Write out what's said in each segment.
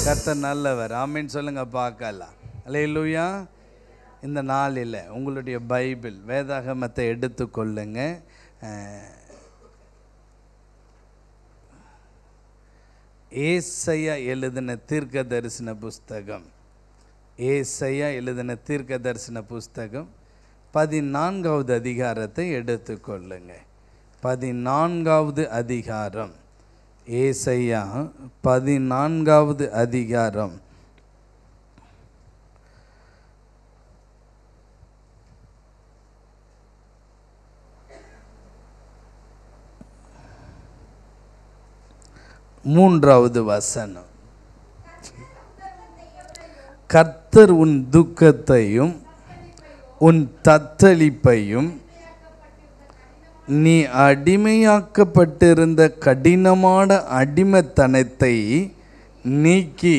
கர்த்தர் நல்லவர் ஆமீன் சொல்லுங்க பார்க்கலாம் அல்லேலூயா இந்த நாளில் உங்களுடைய பைபிள் வேதாகமத்தை எடுத்துக்கொள்ளுங்க அஹ், ஏசையா எழுதின தீர்க்க தரிசன புஸ்தகம் ஏசையா எழுதின தீர்க்க தரிசன புஸ்தகம் பதினான்காவது அதிகாரத்தை எடுத்துக்கொள்ளுங்க பதினான்காவது அதிகாரம் ஏசையா பதினான்காவது அதிகாரம் மூன்றாவது வசனம் கர்த்தர் உன் துக்கத்தையும் உன் தத்தளிப்பையும் நீ அடிமையாக்கப்பட்டிருந்த கடினமான அடிமைத்தனத்தை நீக்கி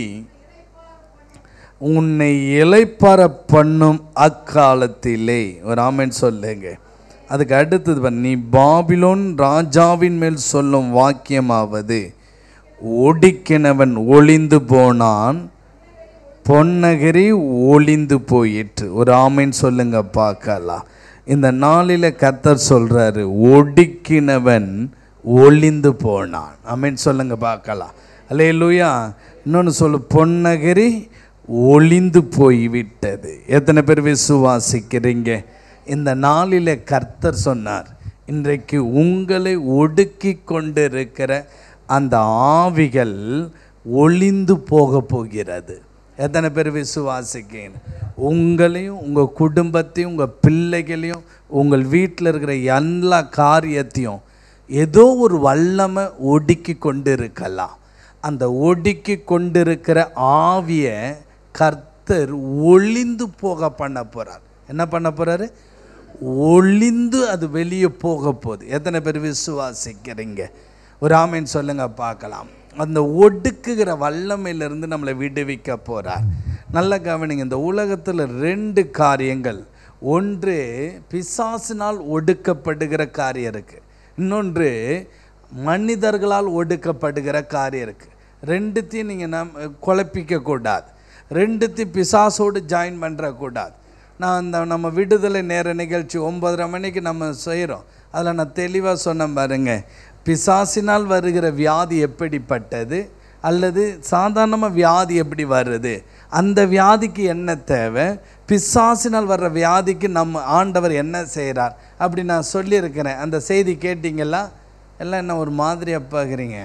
உன்னை இளைப்பார பண்ணும் அக்காலத்திலே ஒரு ஆமென் சொல்லுங்க அதுக்கு அடுத்தது பாரு, நீ பாபிலோன் ராஜாவின் மேல் சொல்லும் வாக்கியமாவது ஒடுக்கினவன் ஒளிந்து போனான் பொன்னகரி ஒளிந்து போயிற்று ஒரு ஆமைன் சொல்லுங்க பார்க்கலாம் இந்த நாளில் கர்த்தர் சொல்றாரு ஒடுக்கினவன் ஒளிந்து போனான் ஆமென் சொல்லுங்க பார்க்கலாம் அல்லே லூயா இன்னொன்று சொல்லு பொன்னகரி ஒளிந்து போய்விட்டது எத்தனை பேர் விசுவாசிக்கிறீங்க இந்த நாளில் கர்த்தர் சொன்னார் இன்றைக்கு உங்களை ஒடுக்கி கொண்டிருக்கிற அந்த ஆவிகள் ஒளிந்து போக போகிறது எத்தனை பேர் விசுவாசிக்கணும் உங்களையும் உங்கள் குடும்பத்தையும் உங்கள் பிள்ளைகளையும் உங்கள் வீட்டில் இருக்கிற எல்லா காரியத்தையும் ஏதோ ஒரு வல்லமை ஒடுக்கி கொண்டு இருக்கலாம் அந்த ஒடுக்கி கொண்டிருக்கிற ஆவியை கர்த்தர் ஒளிந்து போக பண்ண போகிறார் என்ன பண்ண போகிறாரு ஒளிந்து அது வெளியே போக போகுது எத்தனை பேர் விசுவாசிக்கிறீங்க ஒரு ஆமீன் சொல்லுங்க பார்க்கலாம் அந்த ஒடுக்குகிற வல்லமையிலிருந்து நம்மளை விடுவிக்க போறார் நல்ல கவனிங்க இந்த உலகத்தில் ரெண்டு காரியங்கள் ஒன்று பிசாசினால் ஒடுக்கப்படுகிற காரியம் இருக்கு இன்னொன்று மனிதர்களால் ஒடுக்கப்படுகிற காரியம் இருக்கு ரெண்டுத்தையும் நீங்கள் நம் குழப்பிக்க கூடாது ரெண்டுத்தையும் பிசாசோடு ஜாயின் பண்ணுறக்கூடாது நான் இந்த நம்ம விடுதலை நேர நிகழ்ச்சி ஒன்பதரை மணிக்கு நம்ம செய்கிறோம் அதில் நான் தெளிவாக சொன்னேன் பாருங்க பிசாசினால் வருகிற வியாதி எப்படிப்பட்டது அல்லது சாதாரணமாக வியாதி எப்படி வருது அந்த வியாதிக்கு என்ன தேவை பிசாசினால் வர்ற வியாதிக்கு நம்ம ஆண்டவர் என்ன செய்கிறார் அப்படி நான் சொல்லியிருக்கிறேன் அந்த செய்தி கேட்டிங்களா எல்லாம் என்ன ஒரு மாதிரியாக பார்க்குறீங்க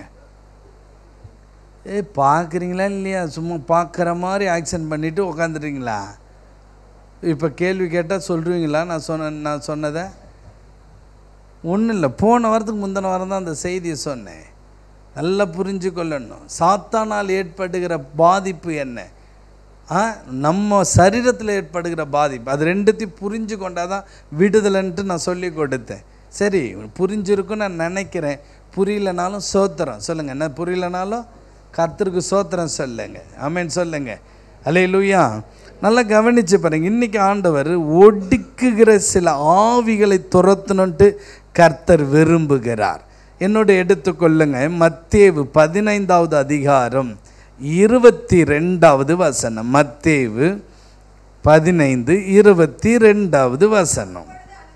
ஏய் பார்க்குறீங்களா இல்லையா சும்மா பார்க்குற மாதிரி ஆக்ஷன் பண்ணிவிட்டு உக்காந்துட்டீங்களா இப்போ கேள்வி கேட்டால் சொல்லுவீங்களா நான் சொன்ன நான் சொன்னதை ஒன்றும் இல்லை போன வாரத்துக்கு முந்தின வாரம் தான் அந்த செய்தியை சொன்னேன் நல்லா புரிஞ்சு கொள்ளணும் சாத்தானால் ஏற்படுகிற பாதிப்பு என்ன ஆ நம்ம சரீரத்தில் ஏற்படுகிற பாதிப்பு அது ரெண்டுத்தையும் புரிஞ்சு கொண்டாதான் விடுதலைன்ட்டு நான் சொல்லி கொடுத்தேன் சரி புரிஞ்சிருக்குன்னு நான் நினைக்கிறேன் புரியலனாலும் சோத்திரம் சொல்லுங்கள் என்ன புரியலனாலும் கர்த்தருக்கு சோத்திரம் சொல்லுங்க ஆமேன் சொல்லுங்க அலே லூயா நல்லா கவனிச்சு பாருங்க இன்னைக்கு ஆண்டவர் ஒடுக்குகிற சில ஆவிகளை துரத்தணுன்ட்டு கர்த்தர் விரும்புகிறார் என்னோட எடுத்துக்கொள்ளுங்க மத்தேவு பதினைந்தாவது அதிகாரம் இருபத்தி ரெண்டாவது வசனம் மத்தேவு பதினைந்து இருபத்தி ரெண்டாவது வசனம்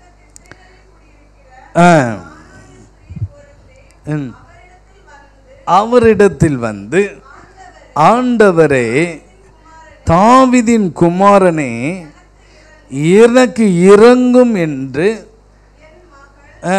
ஆ ம். அவரிடத்தில் வந்து ஆண்டவரே தாவிதின் குமாரனே எனக்கு இறங்கும் என்று ஆ,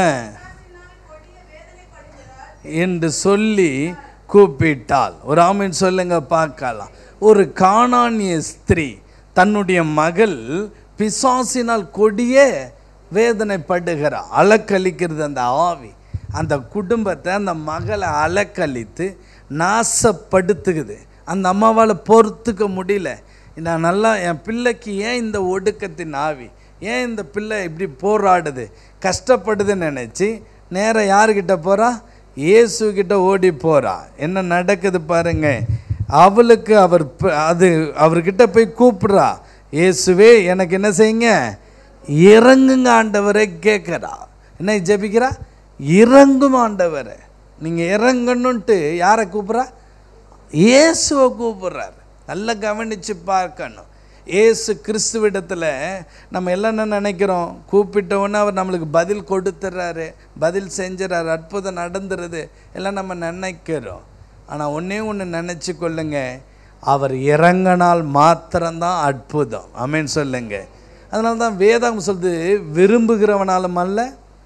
என்று சொல்லி கூப்பிட்டாள் ஒரு ஆமீன் சொல்லுங்க பார்க்கலாம் ஒரு காணானிய ஸ்திரீ தன்னுடைய மகள் பிசாசினால் கொடிய வேதனைப்படுகிறார் அலக்கழிக்கிறது அந்த ஆவி அந்த குடும்பத்தை அந்த மகளை அலக்கழித்து நாசப்படுத்துகுது அந்த அம்மாவால் பொறுத்துக்க முடியல நான் நல்லா என் பிள்ளைக்கு ஏன் இந்த ஒடுக்கத்தின் ஆவி ஏன் இந்த பிள்ளை இப்படி போராடுது கஷ்டப்படுதுன்னு நினச்சி நேராக யாருக்கிட்ட போகிறா இயேசு கிட்ட ஓடி போகிறா என்ன நடக்குது பாருங்க அவளுக்கு அவர் ப- அது அவர்கிட்ட போய் கூப்பிடுறா இயேசுவே எனக்கு என்ன செய்யுங்க இறங்குங்க ஆண்டவரை கேட்குறா என்ன ஜெபிக்கிறா இறங்கும் ஆண்டவரை நீங்கள் இறங்கணுன்ட்டு யாரை கூப்பிட்றா இயேசுவை கூப்பிடுறாரு நல்லா கவனித்து பார்க்கணும் இயேசு கிறிஸ்துவிடத்தில் நம்ம எல்லாம் என்ன நினைக்கிறோம் கூப்பிட்டவுடனே அவர் நம்மளுக்கு பதில் கொடுத்துட்றாரு பதில் செஞ்சுறாரு அற்புதம் நடந்துருது எல்லாம் நம்ம நினைக்கிறோம் ஆனால் ஒன்றே ஒன்று நினச்சி கொள்ளுங்க அவர் இறங்கினால் மாத்திரம்தான் அற்புதம் அமேன்னு சொல்லுங்க அதனால தான் வேதம் சொல்லுது விரும்புகிறவனாலும் அல்ல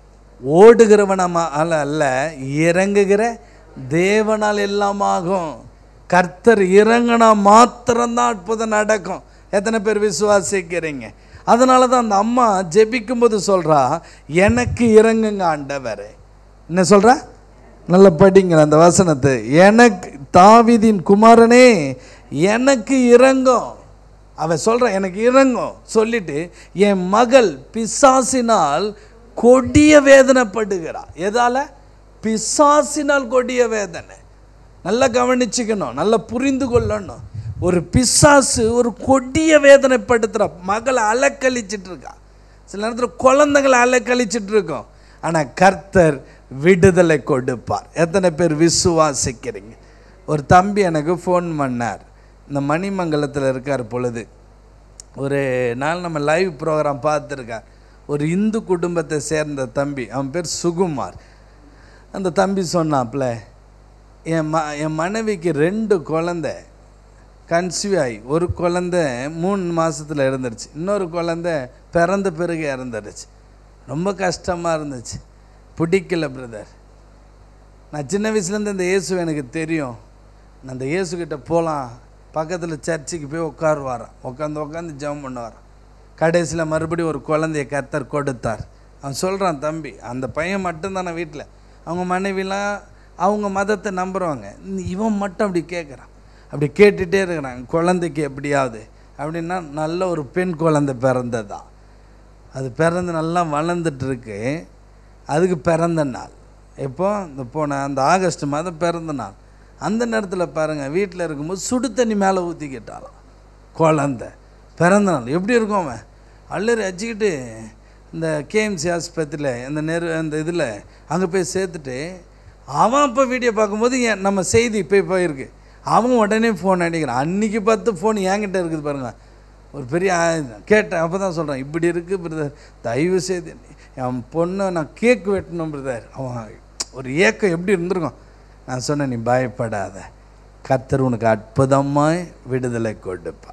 ஓடுகிறவனாம அல்ல அல்ல இறங்குகிற தேவனால் எல்லாமாகும் கர்த்தர் இறங்கினா மாத்திரம்தான் அற்புதம் நடக்கும் எத்தனை பேர் விசுவாசிக்கிறீங்க அதனால தான் அந்த அம்மா ஜெபிக்கும்போது சொல்கிறா எனக்கு இறங்குங்க ஆண்டவரே என்ன சொல்கிறா நல்லா படிங்க அந்த வசனத்தை எனக்கு தாவீதின் குமாரனே எனக்கு இறங்கும் அவன் சொல்கிறான் எனக்கு இறங்கும் சொல்லிட்டு என் மகள் பிசாசினால் கொடிய வேதனைப்படுகிறா எதால பிசாசினால் கொடிய வேதனை நல்லா கவனிச்சுக்கணும் நல்லா புரிந்து கொள்ளணும் ஒரு பிசாசு ஒரு கொடிய வேதனைப்படுத்துகிற மகளை அலக்கழிச்சிட்டு இருக்கா சில நேரத்தில் குழந்தைகளை அலக்கழிச்சிட்டு இருக்கோம் ஆனால் கர்த்தர் விடுதலை கொடுப்பார் எத்தனை பேர் விசுவாசிக்கிறீங்க ஒரு தம்பி எனக்கு ஃபோன் பண்ணார் இந்த மணிமங்கலத்தில் இருக்கார் பொழுது ஒரு நாள் நம்ம லைவ் ப்ரோக்ராம் பார்த்துருக்கார் ஒரு இந்து குடும்பத்தை சேர்ந்த தம்பி அவன் பேர் சுகுமார் அந்த தம்பி சொன்னாப்புல என் ம என் மனைவிக்கு ரெண்டு குழந்தை கன்சீவ் ஆகி ஒரு குழந்தை மூணு மாதத்தில் இருந்துருச்சு இன்னொரு குழந்தை பிறந்த பிறகு இறந்துடுச்சு ரொம்ப கஷ்டமாக இருந்துச்சு பிடிக்கல பிரதர் நான் சின்ன வயசுலேருந்து இந்த இயேசு எனக்கு தெரியும் நான் அந்த இயேசுக்கிட்ட போகலாம் பக்கத்தில் சர்ச்சுக்கு போய் உட்காருவாரான் உட்காந்து உட்காந்து ஜெபம் பண்ணுவாரான் கடைசியில் மறுபடியும் ஒரு குழந்தைய கர்த்தர் கொடுத்தார் அவன் சொல்கிறான் தம்பி அந்த பையன் மட்டும்தானே வீட்டில் அவங்க மனைவிலாம் அவங்க மதத்தை நம்புகிறவங்க இவன் மட்டும் அப்படி கேட்குறான் அப்படி கேட்டுகிட்டே இருக்கிறான் குழந்தைக்கு எப்படியாவது அப்படின்னா நல்ல ஒரு பெண் குழந்தை பிறந்ததா அது பிறந்து நல்லா வளர்ந்துட்டு இருக்கு அதுக்கு பிறந்த நாள் எப்போ இந்த போன அந்த ஆகஸ்ட் மாதம் பிறந்த நாள் அந்த நேரத்தில் பாருங்கள் வீட்டில் இருக்கும்போது சுடு தண்ணி மேலே ஊற்றிக்கிட்டாலாம் குழந்த பிறந்த நாள் எப்படி இருக்கும் அவன் அள்ளரி அடிச்சுக்கிட்டு இந்த கேஎம்சி ஆஸ்பத்திரியில் இந்த நெரு அந்த இதில் அங்கே போய் சேர்த்துட்டு அவன் இப்போ வீடியோ பார்க்கும்போது என் நம்ம செய்தி போய் போயிருக்கு அவன் உடனே ஃபோன் அடிக்கிறான் அன்றைக்கி பார்த்து ஃபோன் என்கிட்ட இருக்குது பாருங்கள் ஒரு பெரிய ஆயுதம். கேட்டேன் அப்போ தான் சொல்கிறேன் இப்படி இருக்குது பிரதர் தயவு செய்து என் பொண்ணை நான் கேக் வெட்டணும் பிரதர் அவன் ஒரு ஏக்கம் எப்படி இருந்திருக்கும் நான் சொன்னேன் நீ பயப்படாத கர்த்தர் உனக்கு அற்புதமாய் விடுதலை கொடுப்பா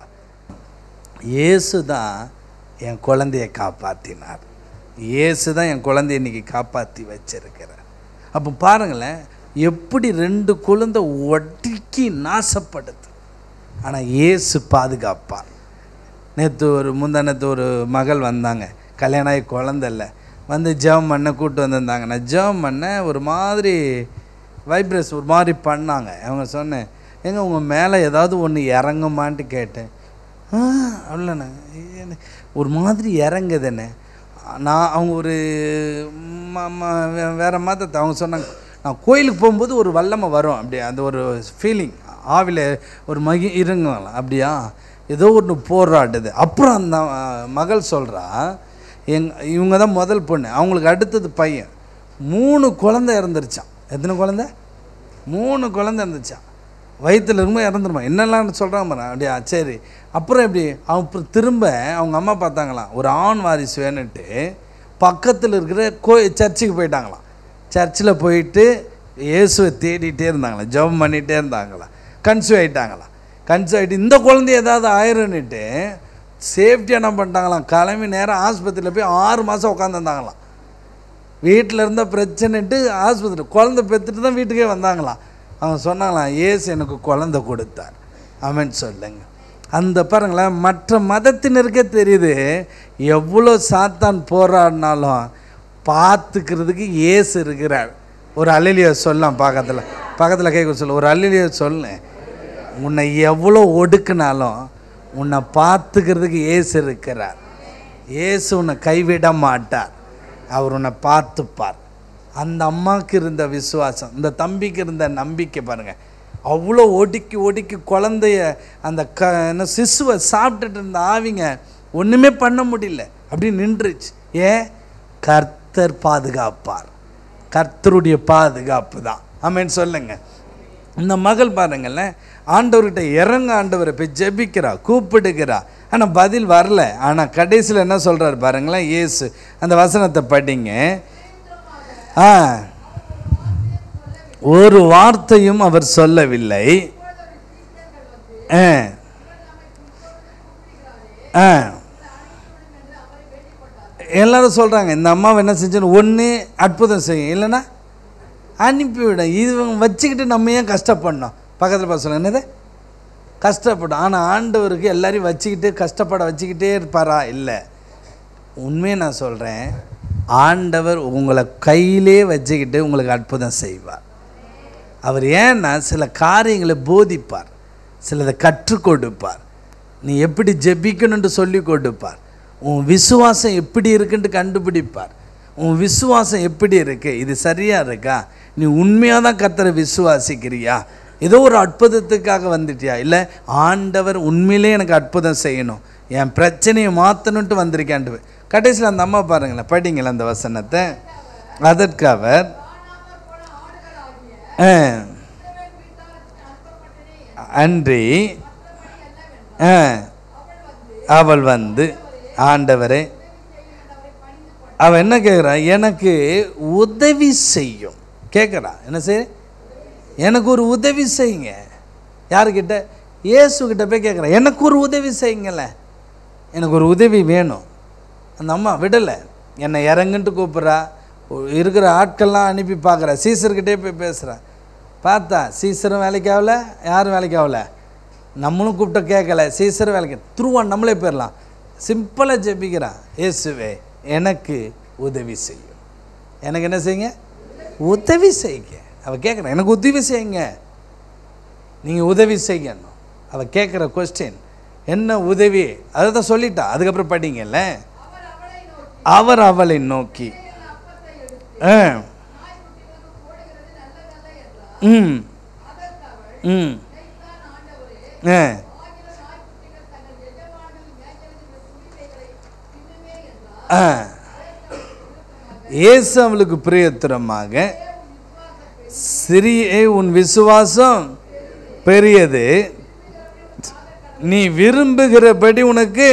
இயேசு தான் என் குழந்தைய காப்பாற்றினார் இயேசு தான் என் குழந்தைய இன்னைக்கு காப்பாற்றி வச்சிருக்கிறார் அப்போ பாருங்களேன் எப்படி ரெண்டு குழந்தை ஒடுக்கி நாசப்படுது ஆனால் இயேசு பாதுகாப்பார் நேற்று ஒரு முந்தானத்து ஒரு மகள் வந்தாங்க கல்யாணம் ஆகி குழந்த இல்லை வந்து ஜெபம் பண்ண கூப்பிட்டு வந்திருந்தாங்க நான் ஜெபம் பண்ண ஒரு மாதிரி வைப்ரஸ் ஒரு மாதிரி பண்ணாங்க அவங்க சொன்னேன் ஏங்க உங்கள் மேலே ஏதாவது ஒன்று இறங்குமான்ட்டு கேட்டேன் ஆ அவ்வளோண்ணே என்ன- ஒரு மாதிரி இறங்குதுண்ணே நான் அவங்க ஒரு ம- ம- வே- வேற மதத்தை அவங்க சொன்னாங்க நான் கோயிலுக்கு போகும்போது ஒரு வல்லமை வரும் அப்படி அந்த ஒரு ஃபீலிங் ஆவில ஒரு மகி இருங்கலாம் அப்படியா ஏதோ ஒன்று போராடுது அப்புறம் அந்த அஹ், மகள் சொல்கிறா எங் இவங்க தான் முதல் பொண்ணு அவங்களுக்கு அடுத்தது பையன் மூணு குழந்தை இறந்துருச்சான் எத்தனை குழந்தை மூணு குழந்தை இருந்துச்சான் வயித்துல இருக்கும்போது இறந்துருமா என்னெல்லாம் சொல்கிறாங்க பாரு அப்படியா சரி அப்புறம் எப்படி அவங்க அப்புறம் திரும்ப அவங்க அம்மா பார்த்தாங்களாம் ஒரு ஆண் வாரிசு வேணுன்ட்டு பக்கத்தில் இருக்கிற கோ சர்ச்சுக்கு போயிட்டாங்களாம் சர்ச்சில் போயிட்டு இயேசுவை தேடிட்டே இருந்தாங்களாம் ஜெபம் பண்ணிகிட்டே இருந்தாங்களாம் கன்சீவ் ஆகிட்டாங்களாம் கன்சீவ் ஆகிட்டு இந்த குழந்தை ஏதாவது ஆயிரும்னுட்டு சேஃப்டியாக என்ன பண்ணிட்டாங்களாம் கிளம்பி நேரம் ஆஸ்பத்திரியில் போய் ஆறு மாதம் உட்காந்துருந்தாங்களாம் வீட்டில் இருந்த பிரச்சனைட்டு ஆஸ்பத்திரி குழந்தை பெற்றுட்டு தான் வீட்டுக்கே வந்தாங்களாம் அவங்க சொன்னாங்களாம் ஏசு எனக்கு குழந்தை கொடுத்தார் அவன் சொல்லுங்க அந்த பாருங்களேன் மற்ற மதத்தினருக்கே தெரியுது எவ்வளோ சாத்தான் போராடினாலும் பார்த்துக்கிறதுக்கு ஏசு இருக்கிறார் ஒரு அலிலிய சொல்லலாம் பக்கத்தில் பக்கத்தில் கேட்க சொல்ல ஒரு அலிலிய சொல்லு உன்னை எவ்வளோ ஒடுக்குனாலும் உன்னை பார்த்துக்கிறதுக்கு ஏசு இருக்கிறார் இயேசு உன்னை கைவிட மாட்டார் அவர் உன்னை பார்த்துப்பார் அந்த அம்மாவுக்கு இருந்த விசுவாசம் இந்த தம்பிக்கு இருந்த நம்பிக்கை பாருங்க அவ்வளோ ஒடுக்கி ஒடுக்கி குழந்தைய அந்த க என்ன சிசுவை சாப்பிட்டுட்டு இருந்த ஆவிங்க ஒன்றுமே பண்ண முடியல அப்படி நின்றுச்சு ஏன் கர்த்தர் பாதுகாப்பார் கர்த்தருடைய பாதுகாப்பு தான் ஆமென் சொல்லுங்க இந்த மகள் பாருங்களேன் ஆண்டவர்கிட்ட இறங்க ஆண்டவரை போய் ஜெபிக்கிறா கூப்பிடுகிறா ஆனால் பதில் வரல ஆனால் கடைசியில் என்ன சொல்கிறார் பாருங்களேன் இயேசு அந்த வசனத்தை படிங்க ஆ ஒரு வார்த்தையும் அவர் சொல்லவில்லை ஆ ஆ எல்லாரும் சொல்கிறாங்க இந்த அம்மாவை என்ன செஞ்சுன்னு ஒன்று அற்புதம் செய்யும் இல்லைன்னா அனுப்பிவிடும் இது வச்சுக்கிட்டு நம்ம ஏன் கஷ்டப்படணும் பக்கத்தில் பார்த்து சொல்லுங்க என்னது கஷ்டப்படும் ஆனால் ஆண்டவருக்கு எல்லாரையும் வச்சுக்கிட்டு கஷ்டப்பட வச்சுக்கிட்டே இருப்பாரா இல்லை உண்மையை நான் சொல்கிறேன் ஆண்டவர் உங்களை கையிலே வச்சுக்கிட்டு உங்களுக்கு அற்புதம் செய்வார் அவர் ஏன்னா சில காரியங்களை போதிப்பார் சிலதை கற்றுக் கொடுப்பார் நீ எப்படி ஜெபிக்கணும்னு சொல்லி கொடுப்பார் உன் விசுவாசம் எப்படி இருக்குன்ட்டு கண்டுபிடிப்பார் உன் விசுவாசம் எப்படி இருக்கு இது சரியா இருக்கா நீ உண்மையாக தான் கர்த்தரை விசுவாசிக்கிறியா ஏதோ ஒரு அற்புதத்துக்காக வந்துட்டியா இல்லை ஆண்டவர் உண்மையிலே எனக்கு அற்புதம் செய்யணும் என் பிரச்சனையை மாற்றணுன்ட்டு வந்திருக்கேன்ட்டு கடைசியில் அந்த அம்மா பாருங்களேன் படிங்களேன் அந்த வசனத்தை அதற்கு அவர் ஆ. அன்றி ஆ, அவள் வந்து ஆண்டவரே அவ என்ன கேட்குறா எனக்கு உதவி செய்யும் கேட்குறா என்ன செய்ய எனக்கு ஒரு உதவி செய்யுங்க யாருக்கிட்ட இயேசுக்கிட்ட போய் கேட்குறா எனக்கு ஒரு உதவி செய்யுங்களேன் எனக்கு ஒரு உதவி வேணும் அந்த அம்மா விடலை என்னை இறங்குன்ட்டு கூப்பிட்றா இருக்கிற ஆட்கள்லாம் அனுப்பி பார்க்குறா சீசர்கிட்டே போய் பேசுகிறா பார்த்தா சீசரும் வேலைக்கு ஆகல யாரும் வேலைக்கு ஆகல நம்மளும் கூப்பிட்ட கேட்கல சீசரும் வேலைக்கு த்ரூவா நம்மளே போயிடலாம் சிம்பிளாக ஜெபிக்கிறான் இயேசுவே எனக்கு உதவி செய்யும் எனக்கு என்ன செய்யுங்க உதவி செய்யுங்க அவள் கேட்குறான் எனக்கு உதவி செய்யுங்க நீங்கள் உதவி செய்யணும் அவள் கேட்குற கொஸ்டின் என்ன உதவி அதை தான் சொல்லிட்டா அதுக்கப்புறம் படிங்கல்ல அவர் அவளை நோக்கி ஆ ம் ம் ஆ ஆ இயேசு அவளுக்கு பிரியத்துரமாக சிறிய உன் விசுவாசம் பெரியது நீ விரும்புகிறபடி உனக்கு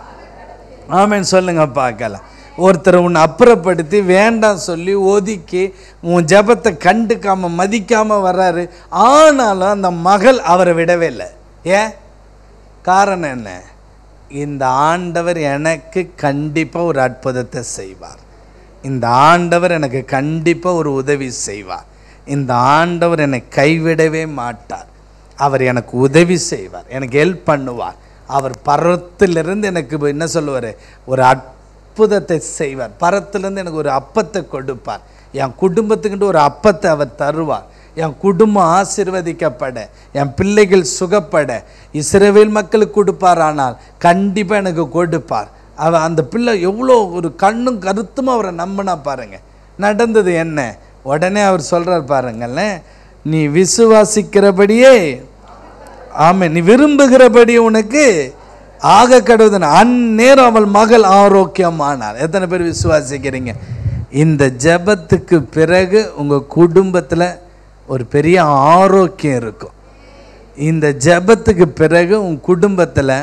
ஆமென் சொல்லுங்க பார்க்கலாம் ஒருத்தர் உன்னை அப்புறப்படுத்தி வேண்டாம் சொல்லி ஒதுக்கி உன் ஜெபத்தை கண்டுக்காம மதிக்காம வர்றாரு ஆனாலும் அந்த மகள் அவரை விடவே இல்லை ஏன் காரணம் என்ன இந்த ஆண்டவர் எனக்கு கண்டிப்பாக ஒரு அற்புதத்தை செய்வார் இந்த ஆண்டவர் எனக்கு கண்டிப்பாக ஒரு உதவி செய்வார் இந்த ஆண்டவர் என்னை கைவிடவே மாட்டார் அவர் எனக்கு உதவி செய்வார் எனக்கு ஹெல்ப் பண்ணுவார் அவர் பரத்திலிருந்து எனக்கு இப்ப என்ன சொல்லுவார் ஒரு அற்புதத்தை செய்வார் பரத்திலிருந்து எனக்கு ஒரு அப்பத்தை கொடுப்பார் என் குடும்பத்துக்கிட்ட ஒரு அப்பத்தை அவர் தருவார் என் குடும்பம் ஆசிர்வதிக்கப்பட என் பிள்ளைகள் சுகப்பட இஸ்ரவேல் மக்களுக்கு கொடுப்பார் ஆனால் கண்டிப்பாக எனக்கு கொடுப்பார் அவ அந்த பிள்ளை எவ்வளோ ஒரு கண்ணும் கருத்துமா அவரை நம்பினா பாருங்க நடந்தது என்ன உடனே அவர் சொல்றார் பாருங்களேன் நீ விசுவாசிக்கிறபடியே ஆமே நீ விரும்புகிறபடி உனக்கு ஆக கடவுதன் அந்நேரம் அவள் மகள் ஆரோக்கியமானார் எத்தனை பேர் விசுவாசிக்கிறீங்க இந்த ஜெபத்துக்கு பிறகு உங்கள் குடும்பத்தில் ஒரு பெரிய ஆரோக்கியம் இருக்கும் இந்த ஜெபத்துக்கு பிறகு உன் குடும்பத்தில்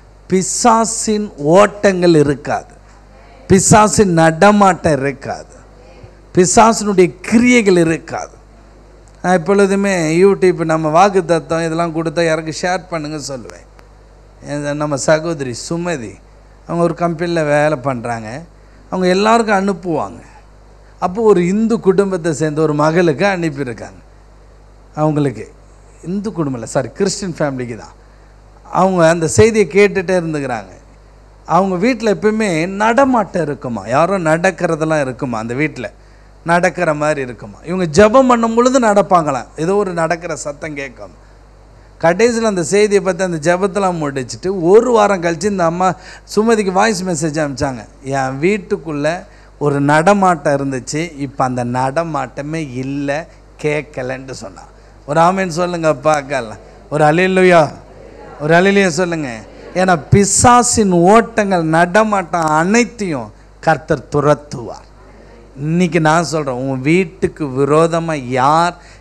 பிசாசின் ஓட்டங்கள் இருக்காது பிசாசின் நடமாட்டம் இருக்காது பிசாசினுடைய கிரியைகள் இருக்காது நான் எப்பொழுதுமே யூடியூப் நம்ம வாக்கு தத்தம் இதெல்லாம் கொடுத்தா யாருக்கு ஷேர் பண்ணுங்க சொல்லுவேன் இந்த நம்ம சகோதரி சுமதி அவங்க ஒரு கம்பெனியில் வேலை பண்ணுறாங்க அவங்க எல்லாருக்கும் அனுப்புவாங்க அப்போ ஒரு இந்து குடும்பத்தை சேர்ந்த ஒரு மகளுக்கு அனுப்பியிருக்காங்க அவங்களுக்கு இந்து குடும்பம் இல்லை சாரி கிறிஸ்டின் ஃபேமிலிக்கு தான் அவங்க அந்த செய்தியை கேட்டுகிட்டே இருந்துக்கிறாங்க அவங்க வீட்டில் எப்பவுமே நடமாட்டம் இருக்குமா யாரோ நடக்கிறதெல்லாம் இருக்குமா அந்த வீட்டில் நடக்கிற மாதிரி இருக்குமா இவங்க ஜெபம் பண்ணும் பொழுது நடப்பாங்களாம் ஏதோ ஒரு நடக்கிற சத்தம் கேட்கும் கடைசியில் அந்த செய்தியை பற்றி அந்த ஜெபத்தெல்லாம் முடிச்சுட்டு ஒரு வாரம் கழித்து இந்த அம்மா சுமதிக்கு வாய்ஸ் மெசேஜ் அனுப்பிச்சாங்க என் வீட்டுக்குள்ளே ஒரு நடமாட்டம் இருந்துச்சு இப்போ அந்த நடமாட்டமே இல்லை கேட்கலன்ட்டு சொன்னான் ஒரு ஆமேன்னு சொல்லுங்க பார்க்கலாம் ஒரு அலிலுயா ஒரு அலிலியா சொல்லுங்க ஏன்னா பிசாசின் ஓட்டங்கள் நடமாட்டம் அனைத்தையும் கர்த்தர் துரத்துவார் இன்னைக்கு நான் சொல்கிறேன் உன் வீட்டுக்கு விரோதமாக யார்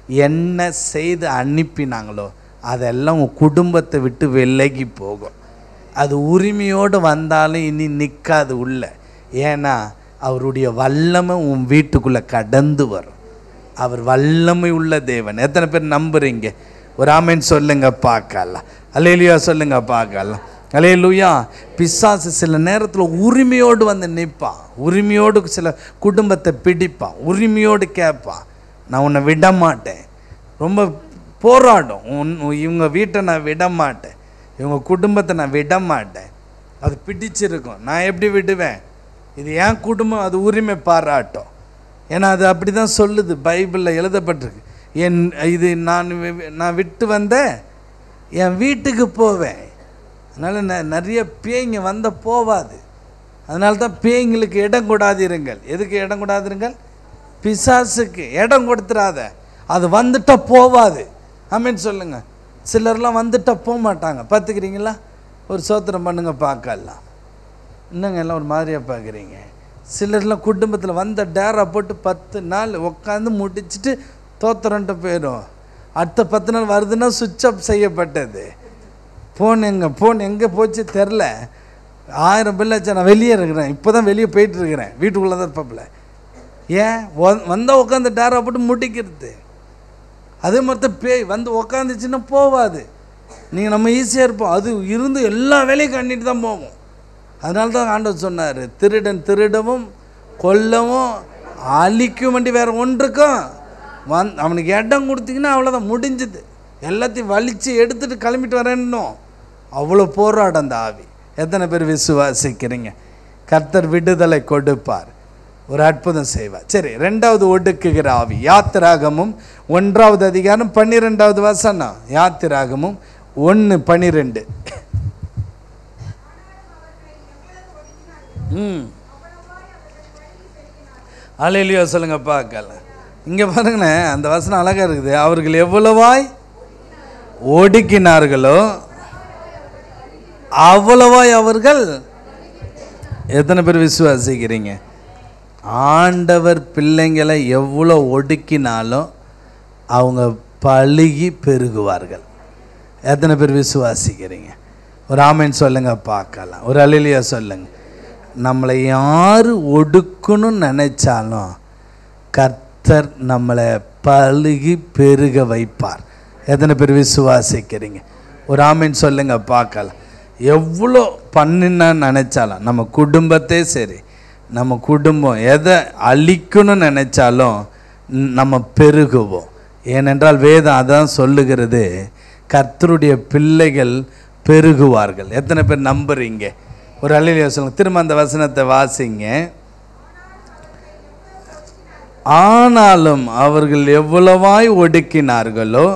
என்ன செய்து அனுப்பினாங்களோ அதெல்லாம் உன் குடும்பத்தை விட்டு விலகி போகும் அது உரிமையோடு வந்தாலும் இனி நிற்காது உள்ள ஏன்னா அவருடைய வல்லமை உன் வீட்டுக்குள்ளே கடந்து வரும் அவர் வல்லமை உள்ள தேவன் எத்தனை பேர் நம்புறீங்க ஒரு ஆமேன் சொல்லுங்க பார்க்கலாம் அலையிலுயா சொல்லுங்க பார்க்கலாம் அலையிலுயா பிசாசு சில நேரத்தில் உரிமையோடு வந்து நிற்பான் உரிமையோடு சில குடும்பத்தை பிடிப்பான் உரிமையோடு கேட்பான் நான் உன்னை விட மாட்டேன் ரொம்ப போராடும் உன் இவங்க வீட்டை நான் விட மாட்டேன் இவங்க குடும்பத்தை நான் விட மாட்டேன் அது பிடிச்சிருக்கும் நான் எப்படி விடுவேன் இது என் குடும்பம் அது உரிமை பாராட்டும் ஏன்னா அது அப்படி தான் சொல்லுது பைபிளில் எழுதப்பட்டிருக்கு என் இது நான் வி- நான் விட்டு வந்தேன் என் வீட்டுக்கு போவேன் அதனால் ந நிறைய பேய்ங்க வந்த போவாது அதனால தான் பேய்ங்களுக்கு இடம் கொடாதிருங்கள் எதுக்கு இடம் கொடாதிருங்கள் பிசாசுக்கு இடம் கொடுத்துறாத அது வந்துட்டா போவாது ஆமீன் சொல்லுங்க சிலர்லாம் வந்துட்டா போக மாட்டாங்க பார்த்துக்கிறீங்களா ஒரு சோத்திரம் பண்ணுங்க பார்க்கலாம் என்னங்க எல்லாம் ஒரு மாதிரியாக பார்க்குறீங்க சிலர்லாம் குடும்பத்தில் வந்த டேரா போட்டு பத்து நாள் உட்காந்து முடிச்சிட்டு தோத்திரன்ட்டு போயிடும் அடுத்த பத்து நாள் வருதுன்னா சுவிட்ச் ஆஃப் செய்யப்பட்டது ஃபோன் எங்கே ஃபோன் எங்கே போச்சு தெரில ஆயிரம் பில் ஆச்சு நான் வெளியே இருக்கிறேன் இப்போ தான் வெளியே போயிட்டு இருக்கிறேன் வீட்டுக்குள்ளே தான் இருப்பப்பில் ஏன் வந்தால் உட்காந்து டேரா போட்டு முடிக்கிறது அதே மாதிரி தான் பேய் வந்து உக்காந்துச்சுன்னா போவாது நீங்கள் நம்ம ஈஸியாக இருப்போம் அது இருந்து எல்லா வேலையும் கண்டிட்டு தான் போவோம் அதனால தான் ஆண்டவர் சொன்னார் திருடன் திருடவும் கொல்லவும் அழிக்கும் வேண்டி வேறு ஒன்றுக்கும் வந் அவனுக்கு இடம் கொடுத்தீங்கன்னா அவ்வளோதான் முடிஞ்சுது எல்லாத்தையும் வலிச்சு எடுத்துட்டு கிளம்பிட்டு வரேன்னும் அவ்வளோ போராடம் அந்த ஆவி எத்தனை பேர் விசுவாசிக்கிறீங்க கர்த்தர் விடுதலை கொடுப்பார் ஒரு அற்புதம் செய்வார் சரி ரெண்டாவது ஒடுக்குகிற ஆவி யாத்திராகமும் ஒன்றாவது அதிகாரம் பன்னிரெண்டாவது வசனம் யாத்திராகமும் ஒன்று பன்னிரெண்டு ம் அலையிலையோ சொல்லுங்க பார்க்கல இங்கே பாருங்கண்ணே அந்த வசனம் அழகாக இருக்குது அவர்கள் எவ்வளவாய் ஒடுக்கினார்களோ அவ்வளவாய் அவர்கள் எத்தனை பேர் விசுவாசிக்கிறீங்க ஆண்டவர் பிள்ளைங்களை எவ்வளோ ஒடுக்கினாலும் அவங்க பழுகி பெருகுவார்கள் எத்தனை பேர் விசுவாசிக்கிறீங்க ஒரு ஆமேன் சொல்லுங்க பார்க்கலாம் ஒரு அலிலியா சொல்லுங்க நம்மளை யார் ஒடுக்கணும்னு நினைச்சாலும் கர்த்தர் நம்மளை பழுகி பெருக வைப்பார் எத்தனை பேர் விசுவாசிக்கிறீங்க ஒரு ஆமீன் சொல்லுங்க பார்க்கலாம் எவ்வளோ பண்ணினா நினைச்சாலும் நம்ம குடும்பத்தே சரி நம்ம குடும்பம் எதை அழிக்கணும்னு நினைச்சாலும் ந- நம்ம பெருகுவோம் ஏனென்றால் வேதம் அதான் சொல்லுகிறது கர்த்தருடைய பிள்ளைகள் பெருகுவார்கள் எத்தனை பேர் நம்புறீங்க ஒரு அழிலியா சொல்லுங்க திரும்ப அந்த வசனத்தை வாசிங்க ஆனாலும் அவர்கள் எவ்வளவாய் ஒடுக்கினார்களோ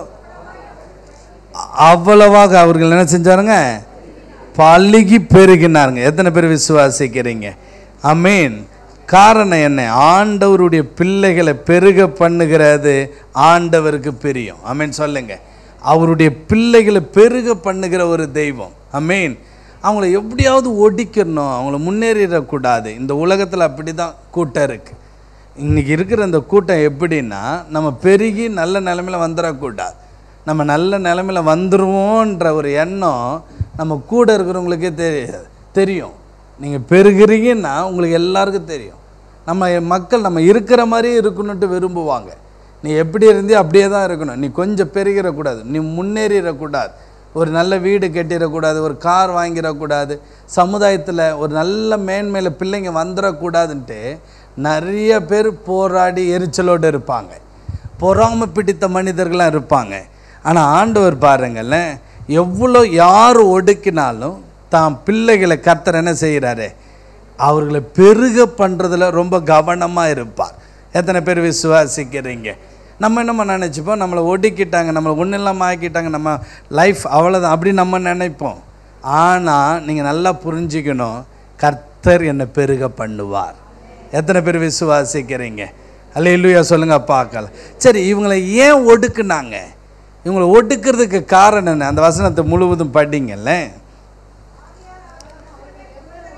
அவ்வளவாக அவர்கள் என்ன செஞ்சாருங்க பழுகி பெருகினாருங்க எத்தனை பேர் விசுவாசிக்கிறீங்க அமீன் காரணம் என்ன ஆண்டவருடைய பிள்ளைகளை பெருக பண்ணுகிறது ஆண்டவருக்கு பிரியம் அமீன் சொல்லுங்க அவருடைய பிள்ளைகளை பெருக பண்ணுகிற ஒரு தெய்வம் அமீன் அவங்கள எப்படியாவது ஒடிக்கணும் அவங்கள முன்னேறிடக்கூடாது இந்த உலகத்தில் அப்படி தான் கூட்டம் இருக்குது இன்னைக்கு இருக்கிற இந்த கூட்டம் எப்படின்னா நம்ம பெருகி நல்ல நிலைமையில வந்துடக்கூடாது நம்ம நல்ல நிலைமையில வந்துருவோன்ற ஒரு எண்ணம் நம்ம கூட இருக்கிறவங்களுக்கே தெரியாது தெரியும் நீங்கள் பெருகிறீங்கன்னா உங்களுக்கு எல்லாருக்கும் தெரியும் நம்ம மக்கள் நம்ம இருக்கிற மாதிரியே இருக்கணுன்ட்டு விரும்புவாங்க நீ எப்படி இருந்தியோ அப்படியே தான் இருக்கணும் நீ கொஞ்சம் பெருகிடக்கூடாது நீ முன்னேறிடக்கூடாது ஒரு நல்ல வீடு கட்டிடக்கூடாது ஒரு கார் வாங்கிடக்கூடாது சமுதாயத்தில் ஒரு நல்ல மேன்மையில் பிள்ளைங்க வந்துடக்கூடாதுன்ட்டு நிறைய பேர் போராடி எரிச்சலோடு இருப்பாங்க பொறாமை பிடித்த மனிதர்களாக இருப்பாங்க ஆனால் ஆண்டவர் பாருங்களேன் எவ்வளோ யார் ஒடுக்கினாலும் தான் பிள்ளைகளை கர்த்தர் என்ன செய்கிறாரு அவர்களை பெருக பண்ணுறதுல ரொம்ப கவனமாக இருப்பார் எத்தனை பேர் விசுவாசிக்கிறீங்க நம்ம என்னமோ நினச்சிப்போம் நம்மளை ஒடுக்கிட்டாங்க நம்மளை ஒன்றும் இல்லாமல் ஆக்கிட்டாங்க நம்ம லைஃப் அவ்வளோதான் அப்படி நம்ம நினைப்போம் ஆனால் நீங்கள் நல்லா புரிஞ்சுக்கணும் கர்த்தர் என்னை பெருக பண்ணுவார் எத்தனை பேர் விசுவாசிக்கிறீங்க அல்ல இல்லையா சொல்லுங்க பார்க்கலாம் சரி இவங்களை ஏன் ஒடுக்குனாங்க இவங்களை ஒடுக்கிறதுக்கு காரணம் என்ன அந்த வசனத்தை முழுவதும் படிங்கல்ல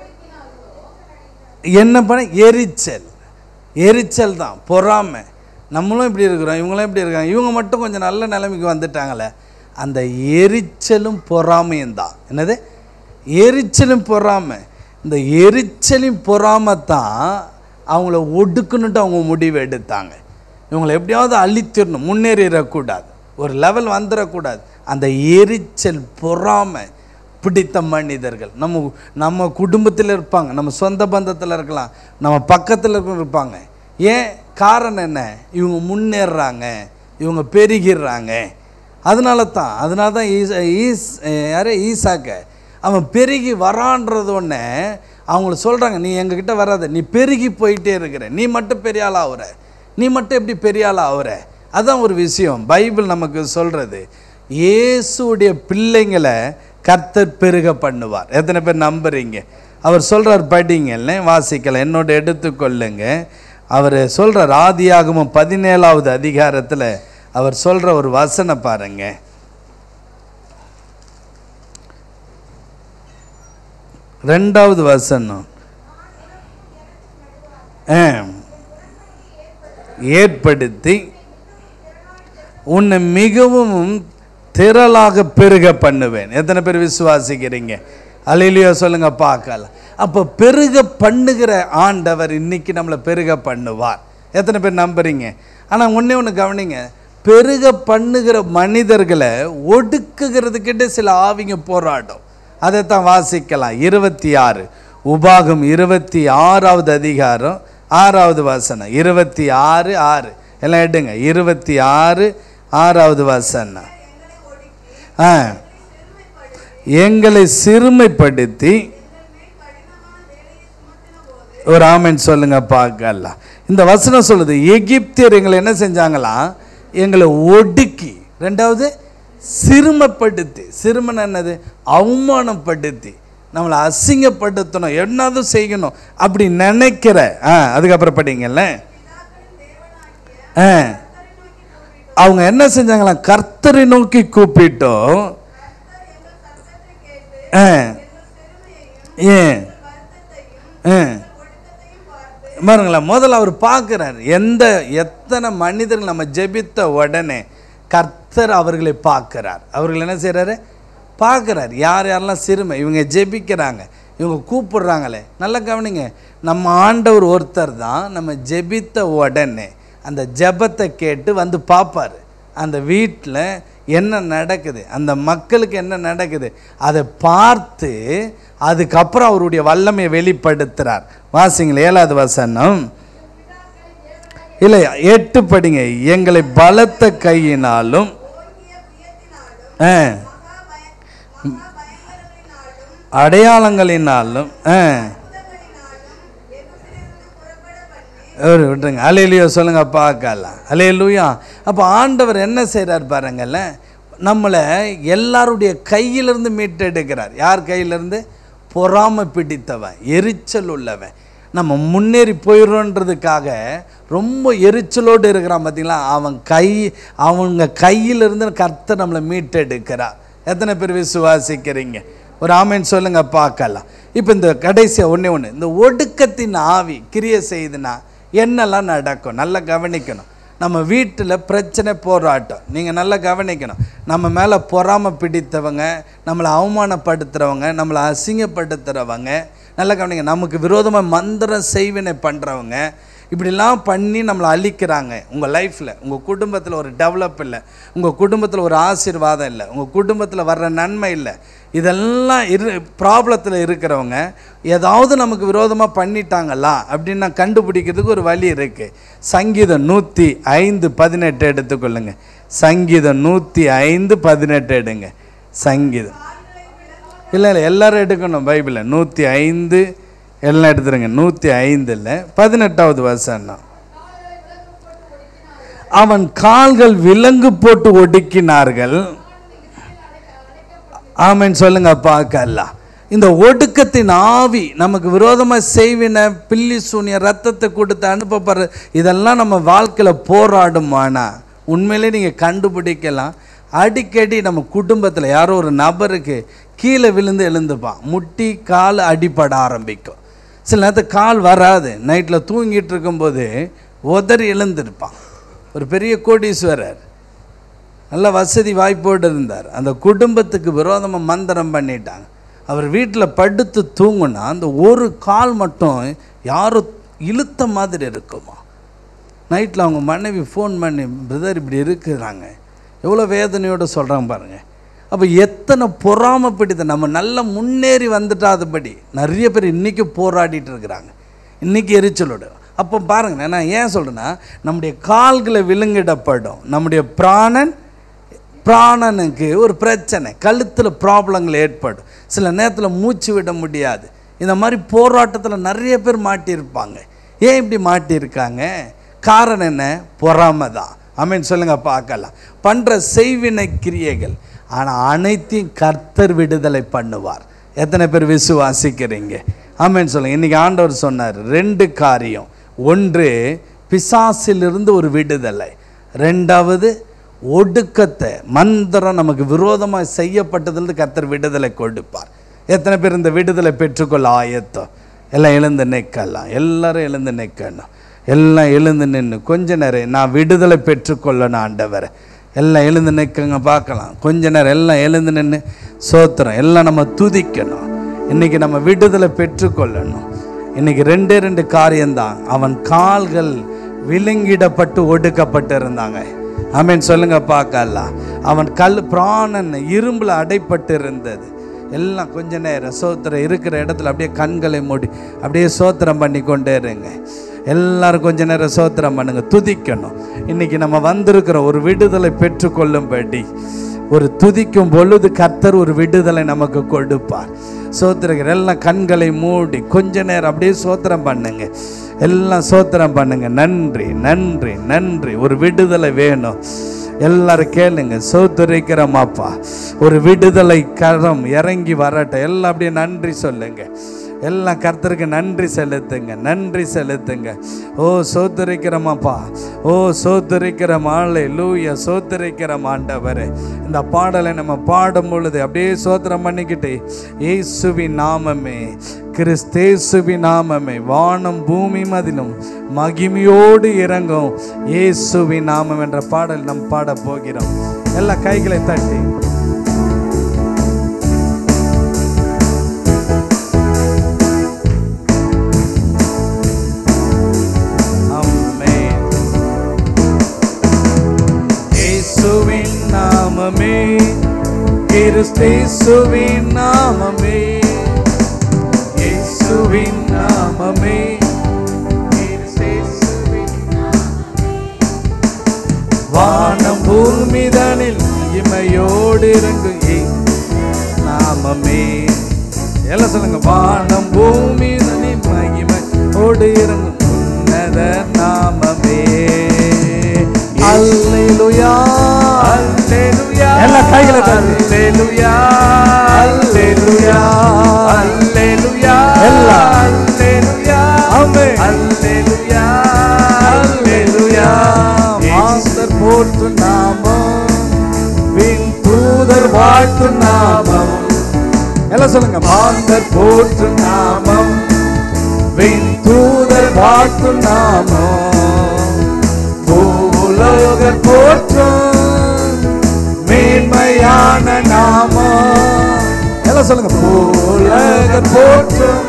என்ன பண்ண எரிச்சல் எரிச்சல் தான் பொறாமை நம்மளும் இப்படி இருக்கிறோம் இவங்களும் இப்படி இருக்காங்க இவங்க மட்டும் கொஞ்சம் நல்ல நிலைமைக்கு வந்துட்டாங்களே அந்த எரிச்சலும் பொறாமையும் தான் என்னது எரிச்சலும் பொறாமை இந்த எரிச்சலும் பொறாமை தான் அவங்கள ஒடுக்கணுன்ட்டு அவங்க முடிவு எடுத்தாங்க இவங்களை எப்படியாவது அழித்திடணும் முன்னேறிடக்கூடாது ஒரு லெவல் வந்துடக்கூடாது அந்த எரிச்சல் பொறாமை பிடித்த மனிதர்கள் நம்ம நம்ம குடும்பத்தில் இருப்பாங்க நம்ம சொந்த பந்தத்தில் இருக்கலாம் நம்ம பக்கத்தில் இருக்க இருப்பாங்க ஏன் காரணம் என்ன இவங்க முன்னேறுறாங்க இவங்க பெருகிடுறாங்க அதனால தான் அதனால தான் ஈஸ் ஈஸ் யார் ஈசாக்க அவன் பெருகி வரான்றது ஒன்று அவங்கள சொல்கிறாங்க நீ எங்ககிட்ட வராத நீ பெருகி போயிட்டே இருக்கிற நீ மட்டும் பெரிய ஆள் ஆகுற நீ மட்டும் எப்படி பெரிய ஆள் ஆகுற அதான் ஒரு விஷயம் பைபிள் நமக்கு சொல்கிறது இயேசுடைய பிள்ளைங்களை கர்த்தர் பெருக பண்ணுவார் எத்தனை பேர் நம்புறீங்க அவர் சொல்கிறார் படிங்கல்ல வாசிக்கல என்னோட எடுத்துக்கொள்ளுங்க அவர் சொல்கிறார் ஆதியாகமம் பதினேழாவது அதிகாரத்தில் அவர் சொல்கிற ஒரு வசனம் பாருங்க ரெண்டாவது வசனம் ஆ. ஏற்படுத்தி உன்னை மிகவும் திரளாக பெருக பண்ணுவேன் எத்தனை பேர் விசுவாசிக்கிறீங்க அலையிலையோ சொல்லுங்க பார்க்கலாம் அப்போ பெருக பண்ணுகிற ஆண்டவர் இன்னைக்கு நம்மளை பெருக பண்ணுவார் எத்தனை பேர் நம்புறீங்க ஆனால் ஒன்றே ஒன்று கவனிங்க பெருக பண்ணுகிற மனிதர்களை ஒடுக்குகிறதுக்கிட்ட சில ஆவிங்க போராடும் அதைத்தான் வாசிக்கலாம் இருபத்தி ஆறு உபாகம் இருபத்தி ஆறாவது அதிகாரம் ஆறாவது வசனம் இருபத்தி ஆறு ஆறு எல்லாம் எடுங்க இருபத்தி ஆறு ஆறாவது வசனம் ஆ எங்களை சிறுமைப்படுத்தி ஒரு ஆமென் சொல்லுங்க பார்க்கலாம் இந்த வசனம் சொல்லுது எகிப்தியர் எங்களை என்ன செஞ்சாங்களாம் எங்களை ஒடுக்கி ரெண்டாவது சிறுமைப்படுத்தி சிறுமன் என்னது அவமானப்படுத்தி நம்மளை அசிங்கப்படுத்தணும் என்னதும் செய்யணும் அப்படி நினைக்கிற ஆ அதுக்கப்புறம் படிங்கல்ல ஆ அவங்க என்ன செஞ்சாங்களாம் கர்த்தரை நோக்கி கூப்பிட்டோம் ஆ ஏன் ஆ பாருங்களேன் முதல்ல அவர் பார்க்குறார் எந்த எத்தனை மனிதர்கள் நம்ம ஜெபித்த உடனே கர்த்தர் அவர்களை பார்க்குறார் அவர்கள் என்ன செய்கிறாரு பார்க்குறார் யார் யாரெல்லாம் சிறுமை இவங்க ஜெபிக்கிறாங்க இவங்க கூப்பிடுறாங்களே நல்லா கவனிங்க நம்ம ஆண்டவர் ஒருத்தர் தான் நம்ம ஜெபித்த உடனே அந்த ஜெபத்தை கேட்டு வந்து பார்ப்பார் அந்த வீட்டில் என்ன நடக்குது அந்த மக்களுக்கு என்ன நடக்குது அதை பார்த்து அதுக்கப்புறம் அவருடைய வல்லமையை வெளிப்படுத்துகிறார் வாசிங்களேன் ஏழாவது வசனம் இல்லை எட்டு படிங்க எங்களை பலத்த கையினாலும் ஆ, அடையாளங்களினாலும் ஆ, ஒரு விட்டுருங்க அலையிலையோ சொல்லுங்க பார்க்கலாம் அலையிலுயா அப்போ ஆண்டவர் என்ன செய்கிறார் பாருங்களேன் நம்மளை எல்லாருடைய கையிலிருந்து மீட்டெடுக்கிறார் யார் கையிலிருந்து பொறாமை பிடித்தவன் எரிச்சல் உள்ளவன் நம்ம முன்னேறி போயிடுறோன்றதுக்காக ரொம்ப எரிச்சலோடு இருக்கிறான் பார்த்தீங்களா அவன் கை அவங்க கையிலிருந்து கர்த்தர் நம்மளை மீட்டெடுக்கிறார் எத்தனை பேர் விசுவாசிக்கிறீங்க ஒரு ஆமைன்னு சொல்லுங்க பார்க்கலாம் இப்போ இந்த கடைசியாக ஒன்றே ஒன்று இந்த ஒடுக்கத்தின் ஆவி கிரியை செய்யுதுன்னா என்னெல்லாம் நடக்கும் நல்லா கவனிக்கணும் நம்ம வீட்டில் பிரச்சனை போராட்டம் நீங்கள் நல்லா கவனிக்கணும் நம்ம மேலே பொறாமை பிடித்தவங்க நம்மளை அவமானப்படுத்துகிறவங்க நம்மளை அசிங்கப்படுத்துகிறவங்க நல்லா கவனிங்க நமக்கு விரோதமாக மந்திரம் செய்வினை பண்ணுறவங்க இப்படிலாம் பண்ணி நம்மளை அழிக்கிறாங்க உங்கள் லைஃப்பில் உங்கள் குடும்பத்தில் ஒரு டெவலப் இல்லை உங்கள் குடும்பத்தில் ஒரு ஆசீர்வாதம் இல்லை உங்கள் குடும்பத்தில் வர்ற நன்மை இல்லை இதெல்லாம் இரு ப்ராப்ளத்தில் இருக்கிறவங்க ஏதாவது நமக்கு விரோதமாக பண்ணிட்டாங்களா அப்படின்னு நான் கண்டுபிடிக்கிறதுக்கு ஒரு வழி இருக்குது சங்கீதம் நூற்றி ஐந்து பதினெட்டு எடுத்துக்கொள்ளுங்க சங்கீதம் நூற்றி ஐந்து பதினெட்டு எடுங்க சங்கீதம் இல்லை இல்லை எல்லாரும் எடுக்கணும் பைபிளை நூற்றி ஐந்து எல்லாம் எடுத்துருங்க நூற்றி ஐந்தில் பதினெட்டாவது வசனம் அவன் கால்கள் விலங்கு போட்டு ஒடுக்கினார்கள் ஆமென் சொல்லுங்க பார்க்கலாம் இந்த ஒடுக்கத்தின் ஆவி நமக்கு விரோதமாக செய்வின பில்லி சூனிய ரத்தத்தை கொடுத்து அனுப்பப்படுற இதெல்லாம் நம்ம வாழ்க்கையில் போராடுமானா உண்மையிலே நீங்கள் கண்டுபிடிக்கலாம் அடிக்கடி நம்ம குடும்பத்தில் யாரோ ஒரு நபருக்கு கீழே விழுந்து எழுந்துப்பான் முட்டி கால் அடிபட ஆரம்பிக்கும் சில நேரத்துக்கு கால் வராது நைட்டில் தூங்கிட்டு இருக்கும்போது உதறி எழுந்திருப்பான் ஒரு பெரிய கோடீஸ்வரர் நல்ல வசதி வாய்ப்போடு இருந்தார் அந்த குடும்பத்துக்கு விரோதமாக மந்திரம் பண்ணிட்டாங்க அவர் வீட்டில் படுத்து தூங்குனா அந்த ஒரு கால் மட்டும் யாரோ இழுத்த மாதிரி இருக்குமா நைட்டில் அவங்க மனைவி ஃபோன் பண்ணி பிரதர் இப்படி இருக்கிறாங்க எவ்வளோ வேதனையோடு சொல்கிறாங்க பாருங்கள் அப்போ எத்தனை பொறாமப்பிடித்த நம்ம நல்லா முன்னேறி வந்துட்டாதபடி நிறைய பேர் இன்றைக்கி போராடிட்டு இருக்கிறாங்க இன்றைக்கி எரிச்சலோடு அப்போ பாருங்க நான் ஏன் சொல்கிறேன்னா நம்முடைய கால்களை விழுங்கிடப்படும் நம்முடைய பிராணன் பிராணனுக்கு ஒரு பிரச்சனை கழுத்தில் ப்ராப்ளங்கள் ஏற்படும் சில நேரத்தில் மூச்சு விட முடியாது இந்த மாதிரி போராட்டத்தில் நிறைய பேர் மாட்டியிருப்பாங்க ஏன் இப்படி மாட்டியிருக்காங்க காரணம் என்ன பொறாமை தான் அமீன் சொல்லுங்க பார்க்கலாம் பண்ணுற செய்வினை கிரியைகள் ஆனால் அனைத்தையும் கர்த்தர் விடுதலை பண்ணுவார் எத்தனை பேர் விசுவாசிக்கிறீங்க ஆமேன்னு சொல்லுங்க இன்னைக்கு ஆண்டவர் சொன்னார் ரெண்டு காரியம் ஒன்று பிசாசிலிருந்து ஒரு விடுதலை ரெண்டாவது ஒடுக்கத்தை மந்திரம் நமக்கு விரோதமாக செய்யப்பட்டதிலிருந்து கர்த்தர் விடுதலை கொடுப்பார் எத்தனை பேர் இந்த விடுதலை பெற்றுக்கொள்ள ஆயத்தம் எல்லாம் எழுந்து நிற்கலாம் எல்லாரும் எழுந்து நிற்கணும் எல்லாம் எழுந்து நின்று கொஞ்ச நேரம் நான் விடுதலை பெற்றுக்கொள்ளணும் ஆண்டவரை எல்லாம் எழுந்து நிற்குங்க பார்க்கலாம் கொஞ்ச நேரம் எல்லாம் எழுந்து நின்று சோத்திரம் எல்லாம் நம்ம துதிக்கணும் இன்னைக்கு நம்ம விடுதலை பெற்றுக்கொள்ளணும் இன்னைக்கு ரெண்டே ரெண்டு காரியம்தான் அவன் கால்கள் விலங்கிடப்பட்டு ஒடுக்கப்பட்டு இருந்தாங்க ஆமீன் சொல்லுங்க பார்க்கலாம் அவன் கல் பிராணன் இரும்பில் அடைப்பட்டு இருந்தது எல்லாம் கொஞ்ச நேரம் சோத்திரம் இருக்கிற இடத்துல அப்படியே கண்களை மூடி அப்படியே சோத்திரம் பண்ணி கொண்டே இருங்க எல்லாரும் கொஞ்ச நேரம் சோத்திரம் பண்ணுங்க துதிக்கணும் இன்னைக்கு நம்ம வந்திருக்கிற ஒரு விடுதலை பெற்றுக்கொள்ளும்படி ஒரு துதிக்கும் பொழுது கர்த்தர் ஒரு விடுதலை நமக்கு கொடுப்பார் சோத்திரகர் எல்லாம் கண்களை மூடி கொஞ்ச நேரம் அப்படியே சோத்திரம் பண்ணுங்க எல்லாம் சோத்திரம் பண்ணுங்க நன்றி நன்றி நன்றி ஒரு விடுதலை வேணும் எல்லாரும் கேளுங்க சோத்துரைக்கிறோமாப்பா ஒரு விடுதலை கரம் இறங்கி வரட்டும் எல்லாம் அப்படியே நன்றி சொல்லுங்க எல்லாம் கர்த்தருக்கு நன்றி செலுத்துங்க நன்றி செலுத்துங்க ஓ சோத்துரைக்கிறோமாப்பா ஓ சோத்துரைக்கிற மாலை லூய சோத்துரைக்கிற ஆண்டவரே இந்த பாடலை நம்ம பாடும் பொழுது அப்படியே சோத்திரம் பண்ணிக்கிட்டு இயேசுவின் நாமமே கிறிஸ்தேசுவின் நாமமே வானம் பூமி மதிலும் மகிமையோடு இறங்கும் இயேசுவின் நாமம் என்ற பாடல் நம் பாட போகிறோம் எல்லா கைகளை தட்டி ஆமென். இயேசுவின் நாமமே கிறிஸ்தேசுவின் நாமமே இயேசுவின் நாமமே கிறிஸ்தேசுவின் வானம் பூமிதனில் இமையோடு இறங்கும் இ- நாமமே எல்லாம் சொல்லுங்க வானம் பூமிதனில் மகிமையோடு இறங்கும் உன்னத நாமமே அல்லேலூயா அல்லேலூயா எல்லா கைகளை அல்லேலூயா அல்லேலூயா அல்லேலூயா எல்லாம் அல்லேலூயா ஆமென் அல்லேலூயா அல்லேலூயா மாஸ்டர் போற்று நாமம் வின் தூதர் வாழ்த்து நாமம் எல்லாம் சொல்லுங்க மாஸ்டர் போற்று நாமம் வின் தூதர் வாழ்த்து நாமம் பூலோகர் போற்றும் மேன்மையான நாமம் எல்லாம் சொல்லுங்க பூலோகர் போற்றும்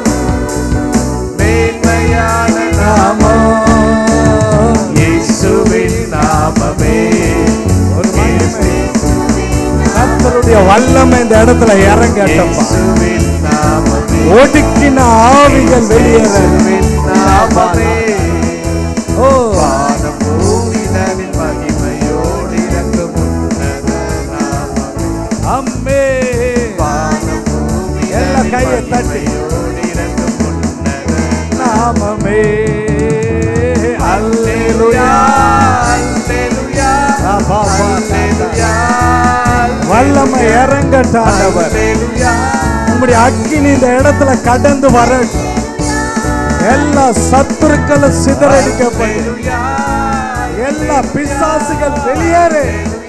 மேன்மையான நாமம் இயேசுவின் நாமமே ஒரு மகிமை கர்த்தருடைய வல்லமை இந்த இடத்துல இறங்கட்டப்பா ஒடுக்கின ஆவிகள் வெளியேற நாமமே ஓ அம்மே எல்லா கையை தட்டி நாமமே அல்லேலூயா அல்லேலூயா வல்லமை இறங்கட்டாண்டவர் உங்களுடைய அக்கினி இந்த இடத்துல கடந்து வரட்டும் எல்லா சத்துருக்களும் சிதறடிக்கப்படும் எல்லா பிசாசுகள் வெளியேறு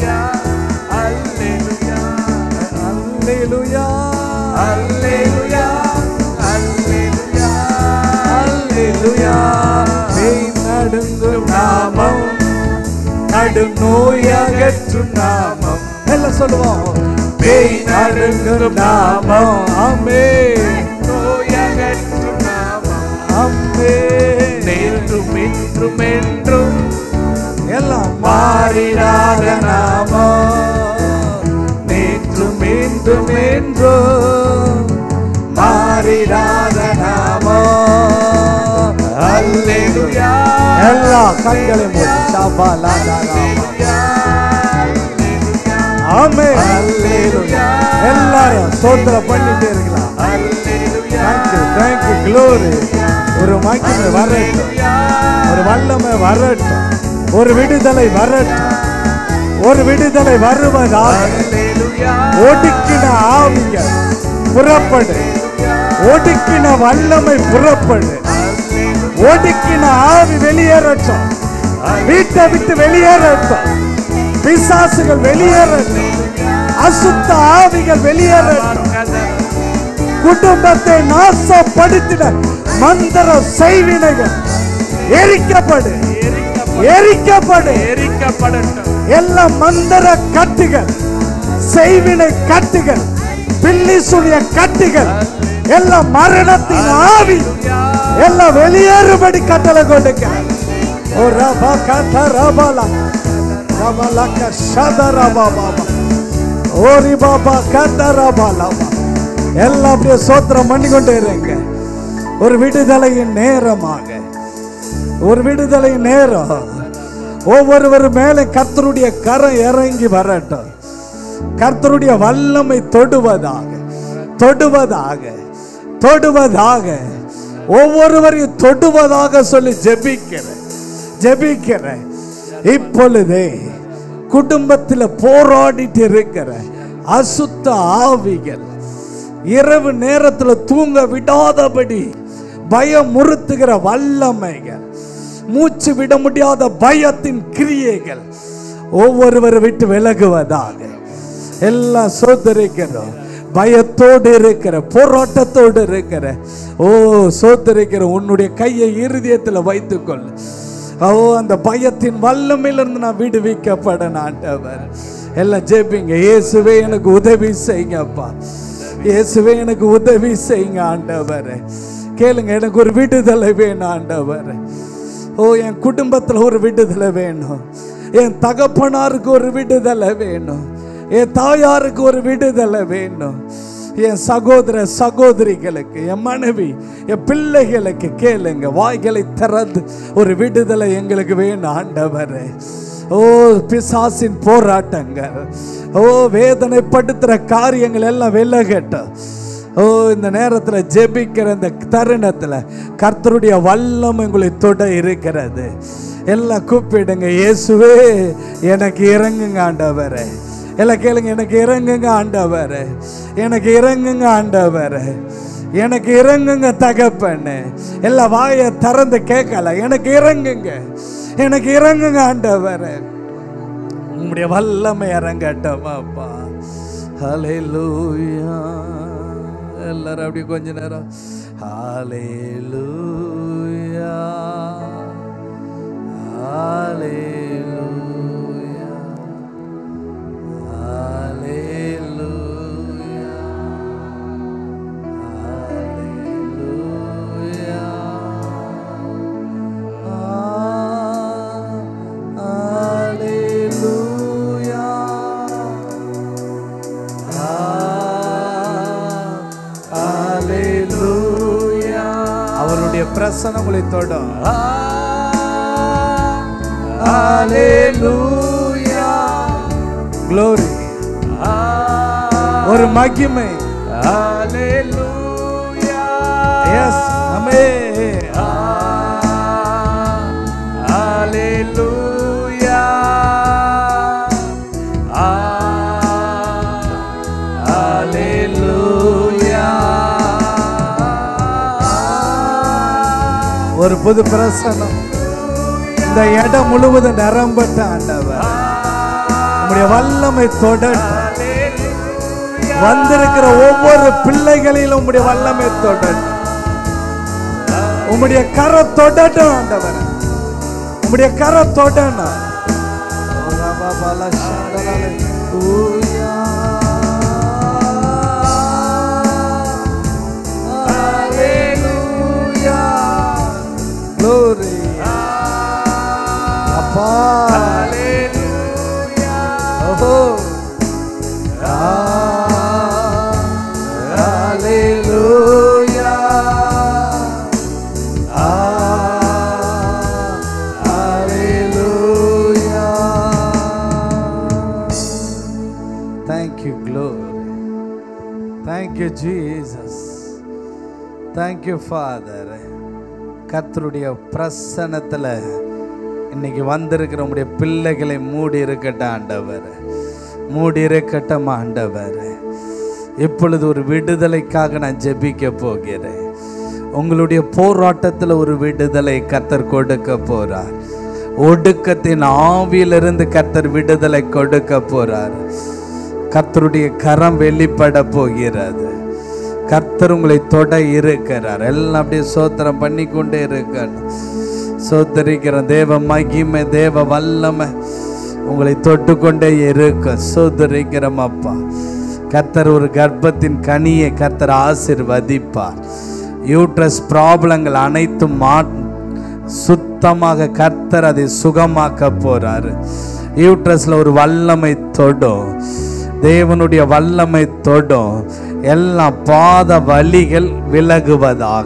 அல்லேலூயா அல்லேலூயா அல்லேலூயா அல்லேலூயா பேய் நடுங்கும் நாமம் நோயகற்றும் நாமம் எல்லாம் சொல்லுவோம் பேய் நடுங்கும் நாமம் அம்மே நோயகற்றும் நாமம் அம்மே நேற்றும் இன்றும் என்றும் எல்லாம் மாறிடாத நாமம் நேற்றும் மீண்டும் என்றும் மாறிடாத நாமம் அல்லேலூயா எல்லா கண்களை மூடி ஷாபா லாடா ராமா ஆமே அல்லேலூயா எல்லாரும் ஸ்தோத்திரம் பண்ணிட்டே இருக்கலாம் தேங்க்யூ தேங்க்யூ க்ளோரி ஒரு மகிமை வரட்டும் ஒரு வல்லமை வரட்டும் ஒரு விடுதலை வரட்டும் ஒரு விடுதலை வருவதாக ஒடுக்கின ஆவிகள் புறப்படு ஒடுக்கின வல்லமை புறப்படு ஒடுக்கின ஆவி வெளியேறட்டும் வீட்டை விட்டு வெளியேறட்டும் பிசாசுகள் வெளியேறட்டும் அசுத்த ஆவிகள் வெளியேறட்டும் குடும்பத்தை நாசப்படுத்தின மந்திர செய்வினைகள் எரிக்கப்படு எரிக்கப்படு எரிக்கப்படட்டும் எல்லா மந்திர கட்டுகள் செய்வினை கட்டுகள் பில்லிசுடைய கட்டுகள் எல்லா மரணத்தின் ஆவி எல்லாம் வெளியேறுபடி கட்டளை கொடுக்க ஓ ரபா கத ரபலா ரபலக ஷத ரபா பாபா ஓரி பாபா கத ரபலா எல்லாம் அப்படியே சோத்திரம் பண்ணிக்கொண்டே இருங்க ஒரு விடுதலையின் நேரமாக ஒரு விடுதலை நேரம் ஒவ்வொருவர் மேலே கர்த்தருடைய கரம் இறங்கி வரட்டும் கர்த்தருடைய வல்லமை தொடுவதாக தொடுவதாக தொடுவதாக ஒவ்வொருவரையும் தொடுவதாக சொல்லி ஜெபிக்கிறேன் ஜெபிக்கிறேன் இப்பொழுதே குடும்பத்தில் போராடிட்டு இருக்கிற அசுத்த ஆவிகள் இரவு நேரத்தில் தூங்க விடாதபடி பயமுறுத்துகிற வல்லமைகள் மூச்சு விட முடியாத பயத்தின் கிரியைகள் ஒவ்வொருவர் விட்டு விலகுவதாக எல்லாம் சோதரிக்கிறோம் பயத்தோடு இருக்கிற போராட்டத்தோடு இருக்கிற ஓ சோதரிக்கிற உன்னுடைய கையை இருதயத்தில் வைத்துக்கொள் ஓ அந்த பயத்தின் வல்லமையிலிருந்து நான் விடுவிக்கப்பட ஆண்டவர் எல்லாம் ஜெபிங்க இயேசுவே எனக்கு உதவி செய்யுங்கப்பா இயேசுவே எனக்கு உதவி செய்யுங்க ஆண்டவர் கேளுங்க எனக்கு ஒரு விடுதலை வேணும் ஆண்டவர் ஓ என் குடும்பத்தில் ஒரு விடுதலை வேணும் என் தகப்பனாருக்கு ஒரு விடுதலை வேணும் என் தாயாருக்கு ஒரு விடுதலை வேணும் என் சகோதர சகோதரிகளுக்கு என் மனைவி என் பிள்ளைகளுக்கு கேளுங்க வாய்களை திறந்து ஒரு விடுதலை எங்களுக்கு வேணும் ஆண்டவரே ஓ பிசாசின் போராட்டங்கள் ஓ வேதனைப்படுத்துகிற காரியங்கள் எல்லாம் விலகட்டும் ஓ இந்த நேரத்தில் ஜெபிக்கிற இந்த தருணத்தில் கர்த்தருடைய வல்லம் உங்களை தொட இருக்கிறது எல்லாம் கூப்பிடுங்க இயேசுவே எனக்கு இறங்குங்க ஆண்டவரே எல்லாம் கேளுங்க எனக்கு இறங்குங்க ஆண்டவரே எனக்கு இறங்குங்க ஆண்டவரே எனக்கு இறங்குங்க தகப்பன்னு எல்லா வாயை திறந்து கேட்கல எனக்கு இறங்குங்க எனக்கு இறங்குங்க ஆண்டவரே உம்முடைய வல்லமை இறங்கட்டும் அப்பா ஹalleluya எல்லாரும் அப்படியே கொஞ்ச நேரம் ஹalleluya ஹalleluya ஹalleluya அவருடைய பிரசனம் உங்களை தொடும் Glory. ஒரு மகிமை எஸ் அமே ஒரு புது பிரசனம் இந்த இடம் முழுவதும் நிரம்பட்ட ஆண்டவர் நம்முடைய வல்லமை தொடட்டும் வந்திருக்கிற ஒவ்வொரு பிள்ளைகளிலும் உம்முடைய வல்லமை தொடட்டும் உம்முடைய கர தொடட்டும் ஆண்டவர் உம்முடைய கர தொடணும் Rababala Shandalale. Hallelujah. Hallelujah. Glory. அப்பா ஓஹோ Ah, Hallelujah. Ah, Hallelujah. Thank you, glory. Thank you, Jesus. Thank you, Father. கர்த்தருடைய பிரசன்னத்தில் இன்னைக்கு வந்திருக்கிற உங்களுடைய பிள்ளைகளை மூடி இருக்கட்டும் ஆண்டவர் மூடி இருக்கட்டும் ஆண்டவர் இப்பொழுது ஒரு விடுதலைக்காக நான் ஜெபிக்க போகிறேன் உங்களுடைய போராட்டத்தில் ஒரு விடுதலை கர்த்தர் கொடுக்க போறார் ஒடுக்கத்தின் ஆவியிலிருந்து கர்த்தர் விடுதலை கொடுக்க போறார் கர்த்தருடைய கரம் வெளிப்பட போகிறது கர்த்தர் உங்களை தொட இருக்கிறார் எல்லாம் அப்படியே சோத்திரம் பண்ணி கொண்டே இருக்கணும் சோத்தரிக்கிற தேவ மகிமை தேவ வல்லமை உங்களை தொட்டு கொண்டே இருக்க சோதரிக்கிறோம் அப்பா கர்த்தர் ஒரு கர்ப்பத்தின் கனியை கர்த்தர் ஆசிர்வதிப்பார் யூட்ரஸ் ப்ராப்ளங்கள் அனைத்தும் மா சுத்தமாக கர்த்தர் அதை சுகமாக்க போறாரு யூட்ரஸ்ல ஒரு வல்லமை தொடும் தேவனுடைய வல்லமை தொடும் எல்லாம் பாத வலிகள் விலகுவதாக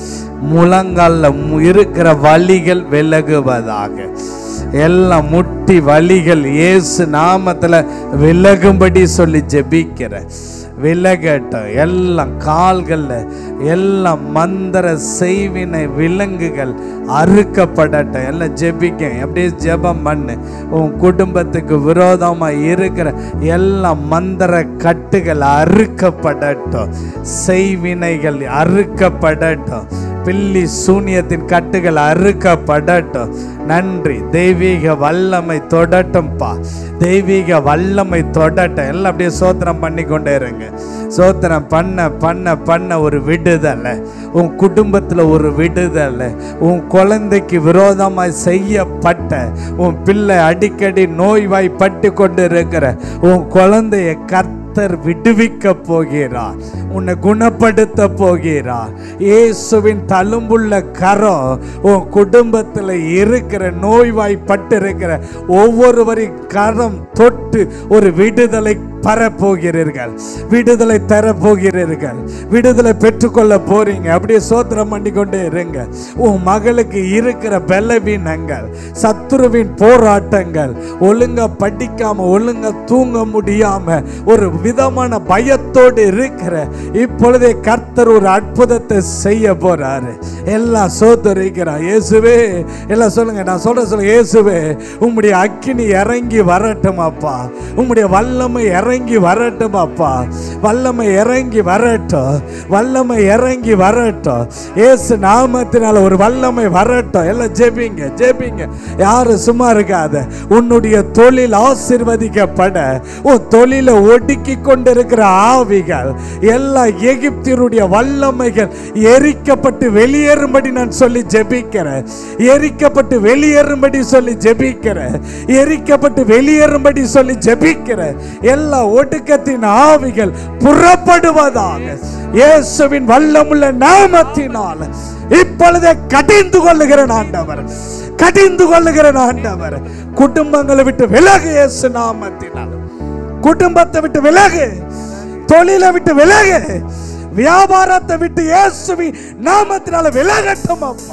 முழங்கால்ல மு- இருக்கிற வலிகள் விலகுவதாக எல்லாம் முட்டி வலிகள் இயேசு நாமத்துல விலகும்படி சொல்லி ஜெபிக்கிற விலகட்டும் எல்லாம் கால்கள்ல எல்லாம் மந்திர செய்வினை விலங்குகள் அறுக்கப்படட்டும் எல்லாம் ஜெபிக்க அப்படியே ஜெபம் பண்ணு உன் குடும்பத்துக்கு விரோதமா இருக்கிற எல்லா மந்திர கட்டுகள் அறுக்கப்படட்டும் செய்வினைகள் அறுக்கப்படட்டும் பில்லி சூனியத்தின் கட்டுகள் அறுக்கப்படட்டும் நன்றி தெய்வீக வல்லமை தொடட்டும்பா தெய்வீக வல்லமை தொடட்டும் எல்லாம் அப்படியே சோத்திரம் பண்ணி கொண்டே இருங்க சோத்திரம் பண்ண பண்ண பண்ண ஒரு விடுதலை உன் குடும்பத்தில் ஒரு விடுதலை உன் குழந்தைக்கு விரோதமாய் செய்யப்பட்ட உன் பிள்ளை அடிக்கடி நோய்வாய்ப்பட்டு கொண்டு இருக்கிற உன் குழந்தைய கர்த்த கர்த்தர் விடுவிக்க போகிறார் உன்னை குணப்படுத்த போகிறார் இயேசுவின் தழும்புள்ள கரம் உன் குடும்பத்தில் இருக்கிற நோய்வாய்ப்பட்டு இருக்கிற ஒவ்வொருவரின் கரம் தொட்டு ஒரு விடுதலை பரப்போகிறீர்கள் விடுதலை தரப்போகிறீர்கள் விடுதலை பெற்றுக்கொள்ள போறீங்க அப்படியே சோத்திரம் பண்ணி கொண்டே இருங்க உன் மகளுக்கு இருக்கிற பலவீனங்கள் சத்துருவின் போராட்டங்கள் ஒழுங்கா படிக்காம ஒழுங்கா தூங்க முடியாம ஒரு விதமான பயத்தோடு இருக்கிற இப்பொழுதே கர்த்தர் ஒரு அற்புதத்தை செய்ய போறாரு எல்லாம் சோதரிக்கிறார் இயேசுவே எல்லாம் சொல்லுங்க நான் சொல்ற சொல்லுங்க இயேசுவே உம்முடைய அக்கினி இறங்கி வரட்டும் அப்பா உம்முடைய வல்லமை இறங்கி வரட்டும் அப்பா வல்லமை இறங்கி வரட்டும் வல்லமை இறங்கி வரட்டும் இயேசு நாமத்தினால ஒரு வல்லமை வரட்டும் எல்லாம் ஜெபிங்க ஜெபிங்க யாரும் சும்மா இருக்காத உன்னுடைய தொழில் ஆசீர்வதிக்கப்பட உன் தொழிலை ஒடுக்கி கொண்டிருக்கிற ஆவிகள் எல்லா எகிப்தியருடைய வல்லமைகள் எரிக்கப்பட்டு வெளியேறும்படி நான் சொல்லி ஜெபிக்கிறேன் எரிக்கப்பட்டு வெளியேறும்படி சொல்லி ஜெபிக்கிறேன் எரிக்கப்பட்டு வெளியேறும்படி சொல்லி ஜெபிக்கிறேன் எல்லா ஒடுக்கத்தின் ஆவிகள் புறப்படுவதாக இயேசுவின் வல்லமுள்ள நாமத்தினால் இப்பொழுதே கடிந்து கொள்ளுகிறேன் ஆண்டவர் கடிந்து கொள்ளுகிறேன் ஆண்டவர் குடும்பங்களை விட்டு விலகு இயேசு நாமத்தினால் குடும்பத்தை விட்டு விலகு தொழிலை விட்டு விலகு வியாபாரத்தை விட்டு இயேசுவி நாமத்தினால விலகட்டும் அப்பா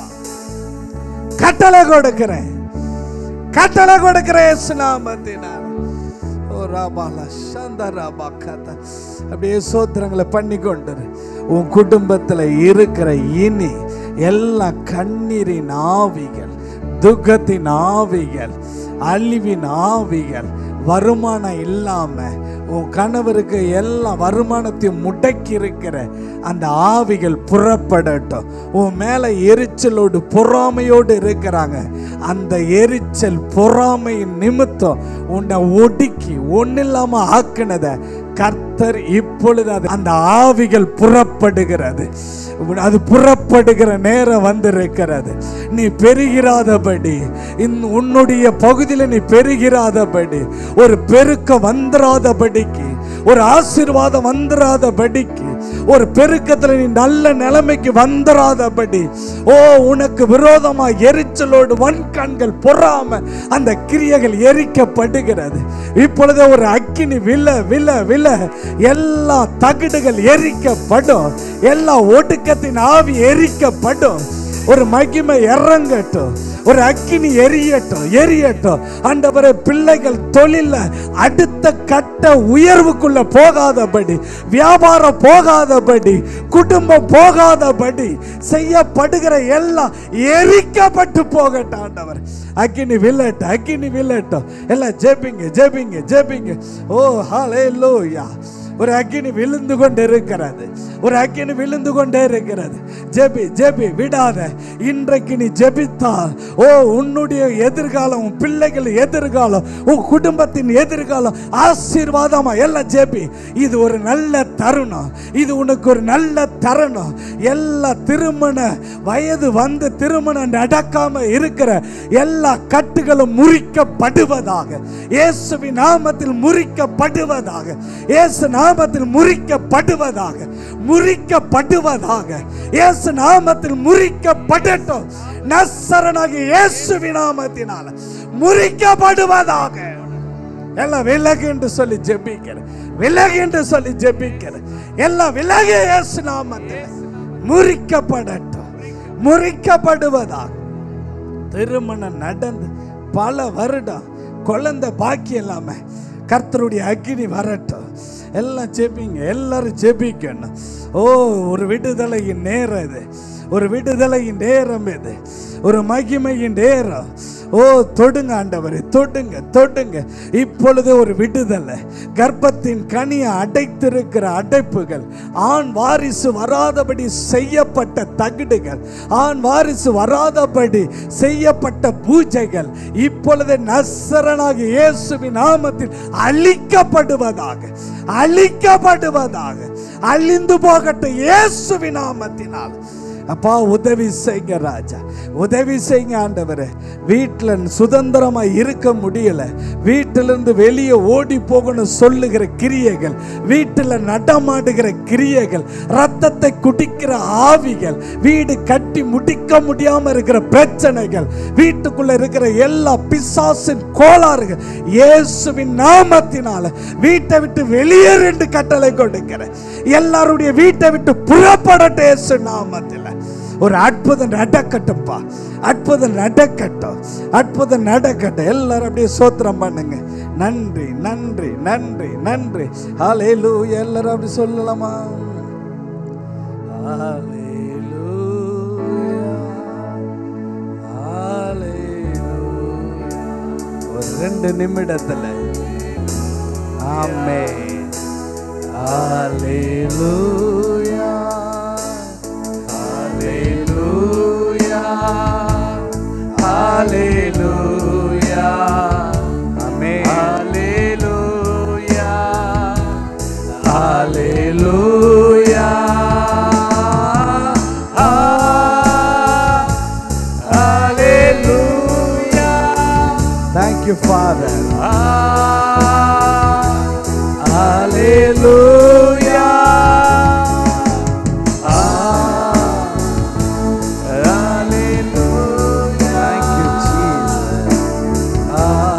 கட்டளை கொடுக்கிறேன் கட்டளை கொடுக்கிற இயேசு நாமத்தினால் ஓ ராபாலா சந்தராபா கதா அப்படியே சோத்திரங்களை பண்ணி கொண்டு உன் குடும்பத்தில் இருக்கிற இனி எல்லா கண்ணீரின் ஆவிகள் துக்கத்தின் ஆவிகள் அழிவின் ஆவிகள் வருமானம் இல்லாம உன் கணவருக்கு எல்லா வருமானத்தையும் முடக்கி இருக்கிற அந்த ஆவிகள் புறப்படட்டும் உன் மேல எரிச்சலோடு பொறாமையோடு இருக்கிறாங்க அந்த எரிச்சல் பொறாமையின் நிமித்தம் உன்னை ஒடுக்கி ஒன்னில்லாம ஆக்குனத கர்த்தர் இப்பொழுது அது அந்த ஆவிகள் புறப்படுகிறது அது புறப்படுகிற நேரம் வந்திருக்கிறது நீ பெருகிறாதபடி இன்- உன்னுடைய பகுதியில் நீ பெருகிறாதபடி ஒரு பெருக்க வந்துராதபடிக்கு ஒரு ஆசீர்வாதம் வந்துராதபடிக்கு ஒரு பெருக்கத்துல நீ நல்ல நிலைமைக்கு வந்துராதபடி ஓ உனக்கு விரோதமா எரிச்சலோடு வன்கண்கள் பொறாம அந்த கிரியைகள் எரிக்கப்படுகிறது இப்பொழுது ஒரு அக்கினி வில வில வில எல்லா தகடுகள் எரிக்கப்படும் எல்லா ஒடுக்கத்தின் ஆவி எரிக்கப்படும் ஒரு மகிமை இறங்கட்டும் ஒரு அக்கினி எரியட்டும் எரியட்டும் ஆண்டவரே பிள்ளைகள் தொழில அடுத்த கட்ட உயர்வுக்குள்ள போகாதபடி வியாபாரம் போகாதபடி குடும்பம் போகாதபடி செய்யப்படுகிற எல்லாம் எரிக்கப்பட்டு போகட்டும் ஆண்டவர் அக்கினி வில்லட்டும் அக்கினி வில்லட்டும் எல்லாம் ஜெபிங்க ஜெபிங்க ஜெபிங்க ஓ ஹalleluya ஒரு அக்கினி விழுந்து கொண்டு இருக்கிறது ஒரு அக்கினி விழுந்து கொண்டே இருக்கிறது ஜெபி ஜெபி விடாத இன்றைக்கு நீ ஜெபித்தால் ஓ உன்னுடைய எதிர்காலம் உன் பிள்ளைகள் எதிர்காலம் உன் குடும்பத்தின் எதிர்காலம் ஆசீர்வாதமா எல்லாம் ஜெபி இது ஒரு நல்ல தருணம் இது உனக்கு ஒரு நல்ல தருணம் எல்லா திருமண வயது வந்து திருமணம் நடக்காம இருக்கிற எல்லா கட்டுகளும் முறிக்கப்படுவதாக இயேசுவின் நாமத்தில் முறிக்கப்படுவதாக இயேசு நாமத்தில் முறிக்கப்படுவதாக முறிக்கப்படுவதாக இயேசு நாமத்தில் முறிக்கப்படட்டும் நசரனாகிய இயேசுவின் நாமத்தினால முறிக்கப்படுவதாக எல்லாம் விலகு என்று சொல்லி ஜெபிக்கிறேன் விலகு என்று சொல்லி ஜெபிக்கிறேன் எல்லாம் விலகு இயேசு நாமத்தில் முறிக்கப்படட்டும் முறிக்கப்படுவதாக திருமணம் நடந்து பல வருடம் குழந்தை பாக்கி இல்லாம கர்த்தருடைய அக்கினி வரட்டும் எல்லாம் ஜெபிங்க எல்லாரும் ஜெபிக்கணும் ஓ ஒரு விடுதலையின் நேரம் இது ஒரு விடுதலையின் நேரம் இது ஒரு மகிமையின் நேரம் ஓ தொடுங்க ஆண்டவரே தொடுங்க தொடுங்க இப்பொழுது ஒரு விடுதலை கர்ப்பத்தின் கனியை அடைத்திருக்கிற அடைப்புகள் ஆண் வாரிசு வராதபடி செய்யப்பட்ட தகுடுகள் ஆண் வாரிசு வராதபடி செய்யப்பட்ட பூஜைகள் இப்பொழுது நசரனாக இயேசுவின் நாமத்தில் அழிக்கப்படுவதாக அழிக்கப்படுவதாக அழிந்து போகட்டும் இயேசுவின் நாமத்தினால் அப்பா உதவி செய்யுங்க ராஜா உதவி செய்யுங்க ஆண்டவரே வீட்டில் சுதந்திரமா இருக்க முடியல வீட்டிலிருந்து வெளியே ஓடி போகணும் சொல்லுகிற கிரியைகள் வீட்டில் நடமாடுகிற கிரியைகள் ரத்தத்தை குடிக்கிற ஆவிகள் வீடு கட்டி முடிக்க முடியாம இருக்கிற பிரச்சனைகள் வீட்டுக்குள்ள இருக்கிற எல்லா பிசாசின் கோளாறுகள் இயேசுவின் நாமத்தினால வீட்டை விட்டு வெளியேறு என்று கட்டளை கொடுக்கிறேன் எல்லாருடைய வீட்டை விட்டு புறப்படட்டும் இயேசு நாமத்தில் ஒரு அற்புதம் நடக்கட்டும்ப்பா அற்புதம் நடக்கட்டும் அற்புதம் நடக்கட்டும் எல்லாரும் அப்படியே சோத்திரம் பண்ணுங்க நன்றி நன்றி நன்றி நன்றி ஹalleluya எல்லாரும் அப்படி சொல்லலாமா ஹalleluya ஹalleluya ஒரு ரெண்டு நிமிடத்துல ஆமே ஹalleluya ஹalleluya ஹalleluya ஆமே ஹalleluya ஹalleluya ஹalleluya Thank you, Father. Hallelujah. Hallelujah. Thank you, Jesus.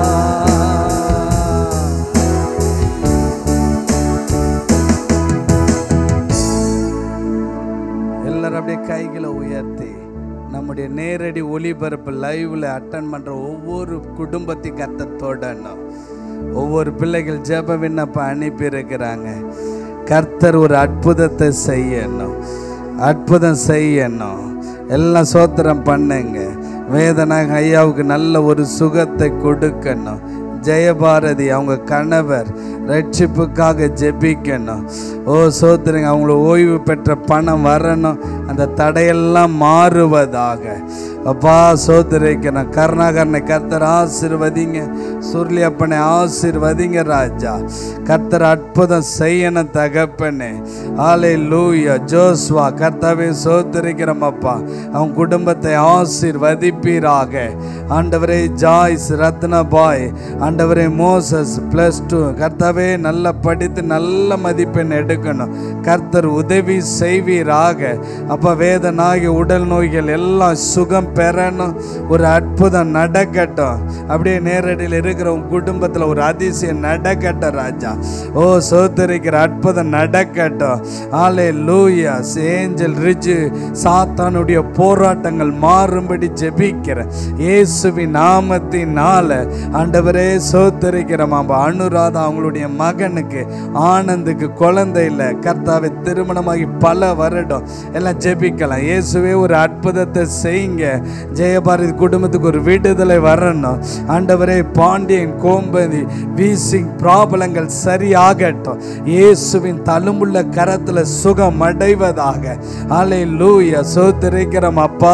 எல்லாரும் அப்படியே கைகளை உயர்த்தி நம்முடைய நேரடி ஒளிபரப்பு லைவ்ல அட்டன் பண்ற ஒவ்வொரு குடும்பத்தையும் கத்த தொடணும் ஒவ்வொரு பிள்ளைகள் ஜெப விண்ணப்பம் அனுப்பி இருக்கிறாங்க கர்த்தர் ஒரு அற்புதத்தை செய்யணும் அற்புதம் செய்யணும் எல்லாம் சோத்திரம் பண்ணுங்க வேதனாக ஐயாவுக்கு நல்ல ஒரு சுகத்தை கொடுக்கணும் ஜெயபாரதி அவங்க கணவர் ரட்சிப்புக்காக ஜெபிக்கணும் ஓ சோத்திரங்க அவங்கள ஓய்வு பெற்ற பணம் வரணும் அந்த தடையெல்லாம் மாறுவதாக அப்பா சோதரிக்கிறேன் கருணாகரனை கர்த்தர் ஆசிர்வதிங்க சுருளியப்பனை ஆசிர்வதிங்க ராஜா கர்த்தர் அற்புதம் செய்யணும் தகப்பனே ஆலை லூயா ஜோஸ்வா கர்த்தாவே சோதரிக்கிறோம் அப்பா அவன் குடும்பத்தை ஆசிர்வதிப்பீராக ஆண்டவரே ஜாய்ஸ் ரத்ன பாய் ஆண்டவரே மோசஸ் ப்ளஸ் டூ கர்த்தாவே நல்லா படித்து நல்ல மதிப்பெண் எடுக்கணும் கர்த்தர் உதவி செய்வீராக அப்போ வேதனாகி உடல் நோய்கள் எல்லாம் சுகம் பெறணும் ஒரு அற்புதம் நடக்கட்டும் அப்படியே நேரடியில் இருக்கிற உன் குடும்பத்தில் ஒரு அதிசயம் நடக்கட்டும் ராஜா ஓ சோத்தரிக்கிற அற்புதம் நடக்கட்டும் ஆலே லூயா ஏஞ்சல் ரிஜு சாத்தானுடைய போராட்டங்கள் மாறும்படி ஜெபிக்கிற இயேசுவின் நாமத்தினால ஆண்டவரே சோத்தரிக்கிறோம் அனுராதா அவங்களுடைய மகனுக்கு ஆனந்துக்கு குழந்தை இல்லை கர்த்தாவை திருமணமாகி பல வருடம் எல்லாம் ஜெபிக்கலாம் இயேசுவே ஒரு அற்புதத்தை செய்யுங்க ஜெயபாரதி குடும்பத்துக்கு ஒரு விடுதலை வரணும் ஆண்டவரே பாண்டியன் கோம்பதி வீசிங் ப்ராப்ளங்கள் சரியாகட்டும் இயேசுவின் தழும்புள்ள கரத்துல சுகம் அடைவதாக ஆலை லூயா சோத்திருக்கிறோம் அப்பா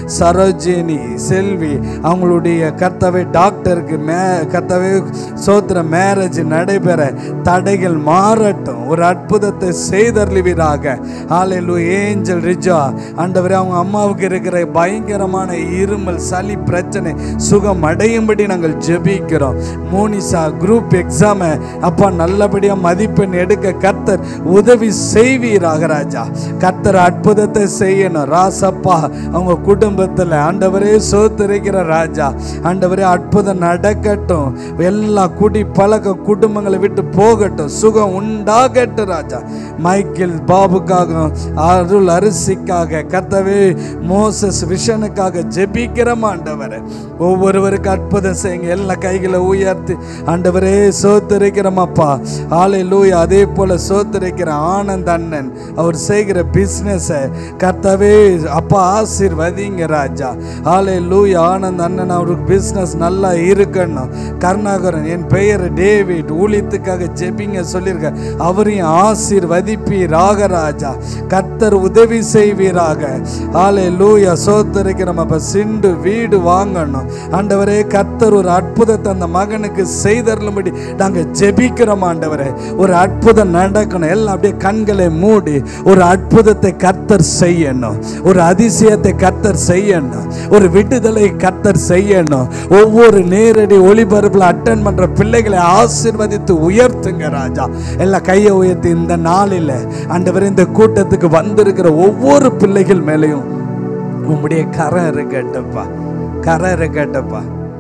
சரோஜினி செல்வி அவங்களுடைய கர்த்தவை டாக்டருக்கு மே கர்த்தவை சோத்திர மேரேஜ் நடைபெற தடைகள் மாறட்டும் ஒரு அற்புதத்தை செய்தருளுவீராக ஆலை லூ ஏஞ்சல் ரிஜா ஆண்டவரே அவங்க அம்மாவுக்கு இருக்கிற பயங்கரமான இருமல் சளி பிரச்சனை சுகம் அடையும்படி நாங்கள் ஜெபிக்கிறோம் மோனிசா குரூப் எக்ஸாமை அப்பா நல்லபடியாக மதிப்பெண் எடுக்க கர்த்தர் உதவி செய்வீராக ராஜா கர்த்தர் அற்புதத்தை செய்யணும் ராசப்பா அவங்க குடும்பத்தில் ஆண்டவரே சோத்திருக்கிற ராஜா ஆண்டவரே அற்புதம் நடக்கட்டும் எல்லா குடி பழக்க குடும்பங்களை விட்டு போகட்டும் சுகம் உண்டாகட்டும் ராஜா மைக்கேல் பாபுக்காக அருள் அரிசிக்காக கர்த்தவே மோசஸ் விஷனுக்காக ஜெபிக்கிறோம் ஆண்டவரே ஒவ்வொருவருக்கு அற்புதம் செய்யுங்க எல்லா கைகளை உயர்த்தி ஆண்டவரே சோத்தரிக்கிறோம் அப்பா ஆலை லூயா அதே போல சோத்தரிக்கிற ஆனந்த் அண்ணன் அவர் செய்கிற பிஸ்னஸை கர்த்தவே அப்பா ஆசீர்வதிங்க ராஜா ஆலை லூயா ஆனந்த் அண்ணன் அவருக்கு பிஸ்னஸ் நல்லா இருக்கணும் கருணாகரன் என் பெயர் டேவிட் ஊழியத்துக்காக ஜெபிங்க சொல்லியிருக்க அவரையும் ஆசீர்வதிப்பீராக ராஜா கர்த்தர் உதவி செய்வீராக ஆலை லூயா சோத்தரிக்கிறோம் அப்ப சிண்டு வீடு வாங்கணும் ஆண்டவரே கர்த்தர் ஒரு அற்புதத்தை அந்த மகனுக்கு செய்தருளும்படி நாங்கள் ஜெபிக்கிறோம் ஆண்டவரே ஒரு அற்புதம் நடக்கணும் எல்லாம் அப்படியே கண்களை மூடி ஒரு அற்புதத்தை கர்த்தர் செய்யணும் ஒரு அதிசயத்தை கர்த்தர் செய்யணும் ஒரு விடுதலை கர்த்தர் செய்யணும் ஒவ்வொரு நேரடி ஒளிபரப்பில் அட்டன் பண்ற பிள்ளைகளை ஆசீர்வதித்து உயர்த்துங்க ராஜா எல்லாம் கையை உயர்த்தி இந்த நாளில் ஆண்டவரே இந்த கூட்டத்துக்கு வந்திருக்கிற ஒவ்வொரு பிள்ளைகள் மேலேயும் உம்முடைய கரம் இருக்கட்டப்பா கரம் இருக்கட்டப்பா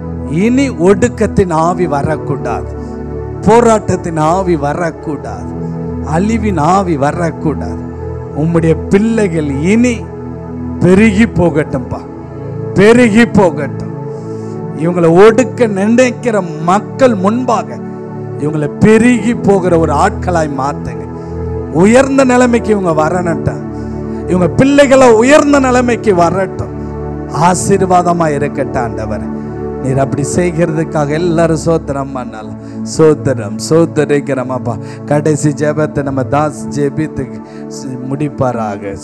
இனி ஒடுக்கத்தின் ஆவி வரக்கூடாது போராட்டத்தின் ஆவி வரக்கூடாது அழிவின் ஆவி வரக்கூடாது உம்முடைய பிள்ளைகள் இனி பெருகி போகட்டும்பா பெருகி போகட்டும் இவங்களை ஒடுக்க நினைக்கிற மக்கள் முன்பாக இவங்களை பெருகி போகிற ஒரு ஆட்களாய் மாத்துங்க உயர்ந்த நிலைமைக்கு இவங்க வரணுட்டா இவங்க பிள்ளைகளை உயர்ந்த நிலைமைக்கு வரட்டும் ஆசீர்வாதமா இருக்கட்டும் ஆண்டவர் நீர் அப்படி செய்கிறதுக்காக எல்லாரும் சோத்திரம் பண்ணலாம் சோத்திரம் சோத்தரிக்கிறோம் அப்பா கடைசி ஜெபத்தை நம்ம தாஸ் ஜெபித்துக்கு சி- முடிப்பாராக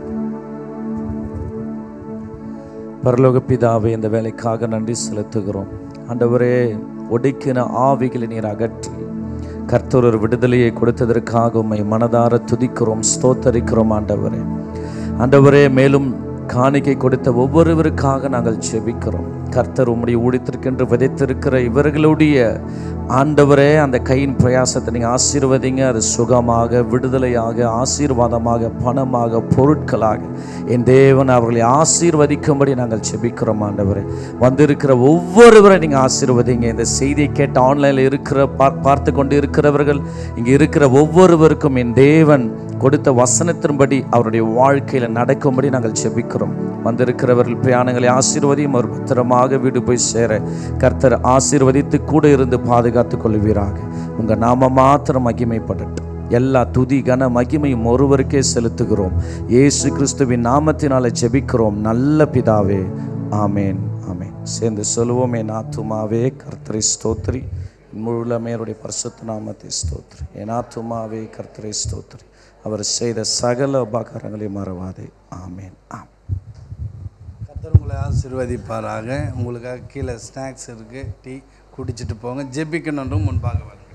பரலோக பிதாவே இந்த வேலைக்காக நன்றி செலுத்துகிறோம் ஆண்டவரே ஒடுக்கின ஆவிகளை நீர் அகற்றி கர்த்தர் ஒரு விடுதலையை கொடுத்ததற்காக உம்மை மனதார துதிக்கிறோம் ஸ்தோத்தரிக்கிறோம் ஆண்டவரே ஆண்டவரே மேலும் காணிக்கை கொடுத்த ஒவ்வொருவருக்காக நாங்கள் செபிக்கிறோம் கர்த்தர் உம்முடைய ஊழித்திருக்கின்ற விதைத்திருக்கிற இவர்களுடைய ஆண்டவரே அந்த கையின் பிரயாசத்தை நீங்கள் ஆசீர்வதிங்க அது சுகமாக விடுதலையாக ஆசீர்வாதமாக பணமாக பொருட்களாக என் தேவன் அவர்களை ஆசீர்வதிக்கும்படி நாங்கள் செபிக்கிறோம் ஆண்டவரே வந்திருக்கிற ஒவ்வொருவரை நீங்கள் ஆசீர்வதிங்க இந்த செய்தியை கேட்ட ஆன்லைனில் இருக்கிற பார் பார்த்து கொண்டு இருக்கிறவர்கள் இங்கே இருக்கிற ஒவ்வொருவருக்கும் என் தேவன் கொடுத்த வசனத்தின்படி அவருடைய வாழ்க்கையில் நடக்கும்படி நாங்கள் செபிக்கிறோம் வந்திருக்கிறவர்கள் பிரயாணங்களை ஆசீர்வதியும் அவர் பத்திரமாக வீடு போய் சேர கர்த்தர் ஆசீர்வதித்து கூட இருந்து பாதுகாத்துக் கொள்வீராக உங்க நாம மாத்திரம் மகிமைப்படட்டும் எல்லா துதி கன மகிமையும் ஒருவருக்கே செலுத்துகிறோம் இயேசு கிறிஸ்துவின் நாமத்தினால ஜெபிக்கிறோம் நல்ல பிதாவே ஆமேன் ஆமேன் சேர்ந்து சொல்லுவோம் என் ஆத்துமாவே கர்த்தரை ஸ்தோத்திரி முழுமையருடைய பரிசுத்த நாமத்தை ஸ்தோத்திரி என் ஆத்துமாவே கர்த்தரை ஸ்தோத்திரி அவர் செய்த சகல உபகாரங்களையும் மறவாதே ஆமேன் ஆம் கர்த்தர் உங்களை ஆசீர்வதிப்பாராக உங்களுக்காக கீழே ஸ்நாக்ஸ் இருக்குது டீ குடிச்சிட்டு போங்க ஜெபிக்கணும் முன்பாக வரணும்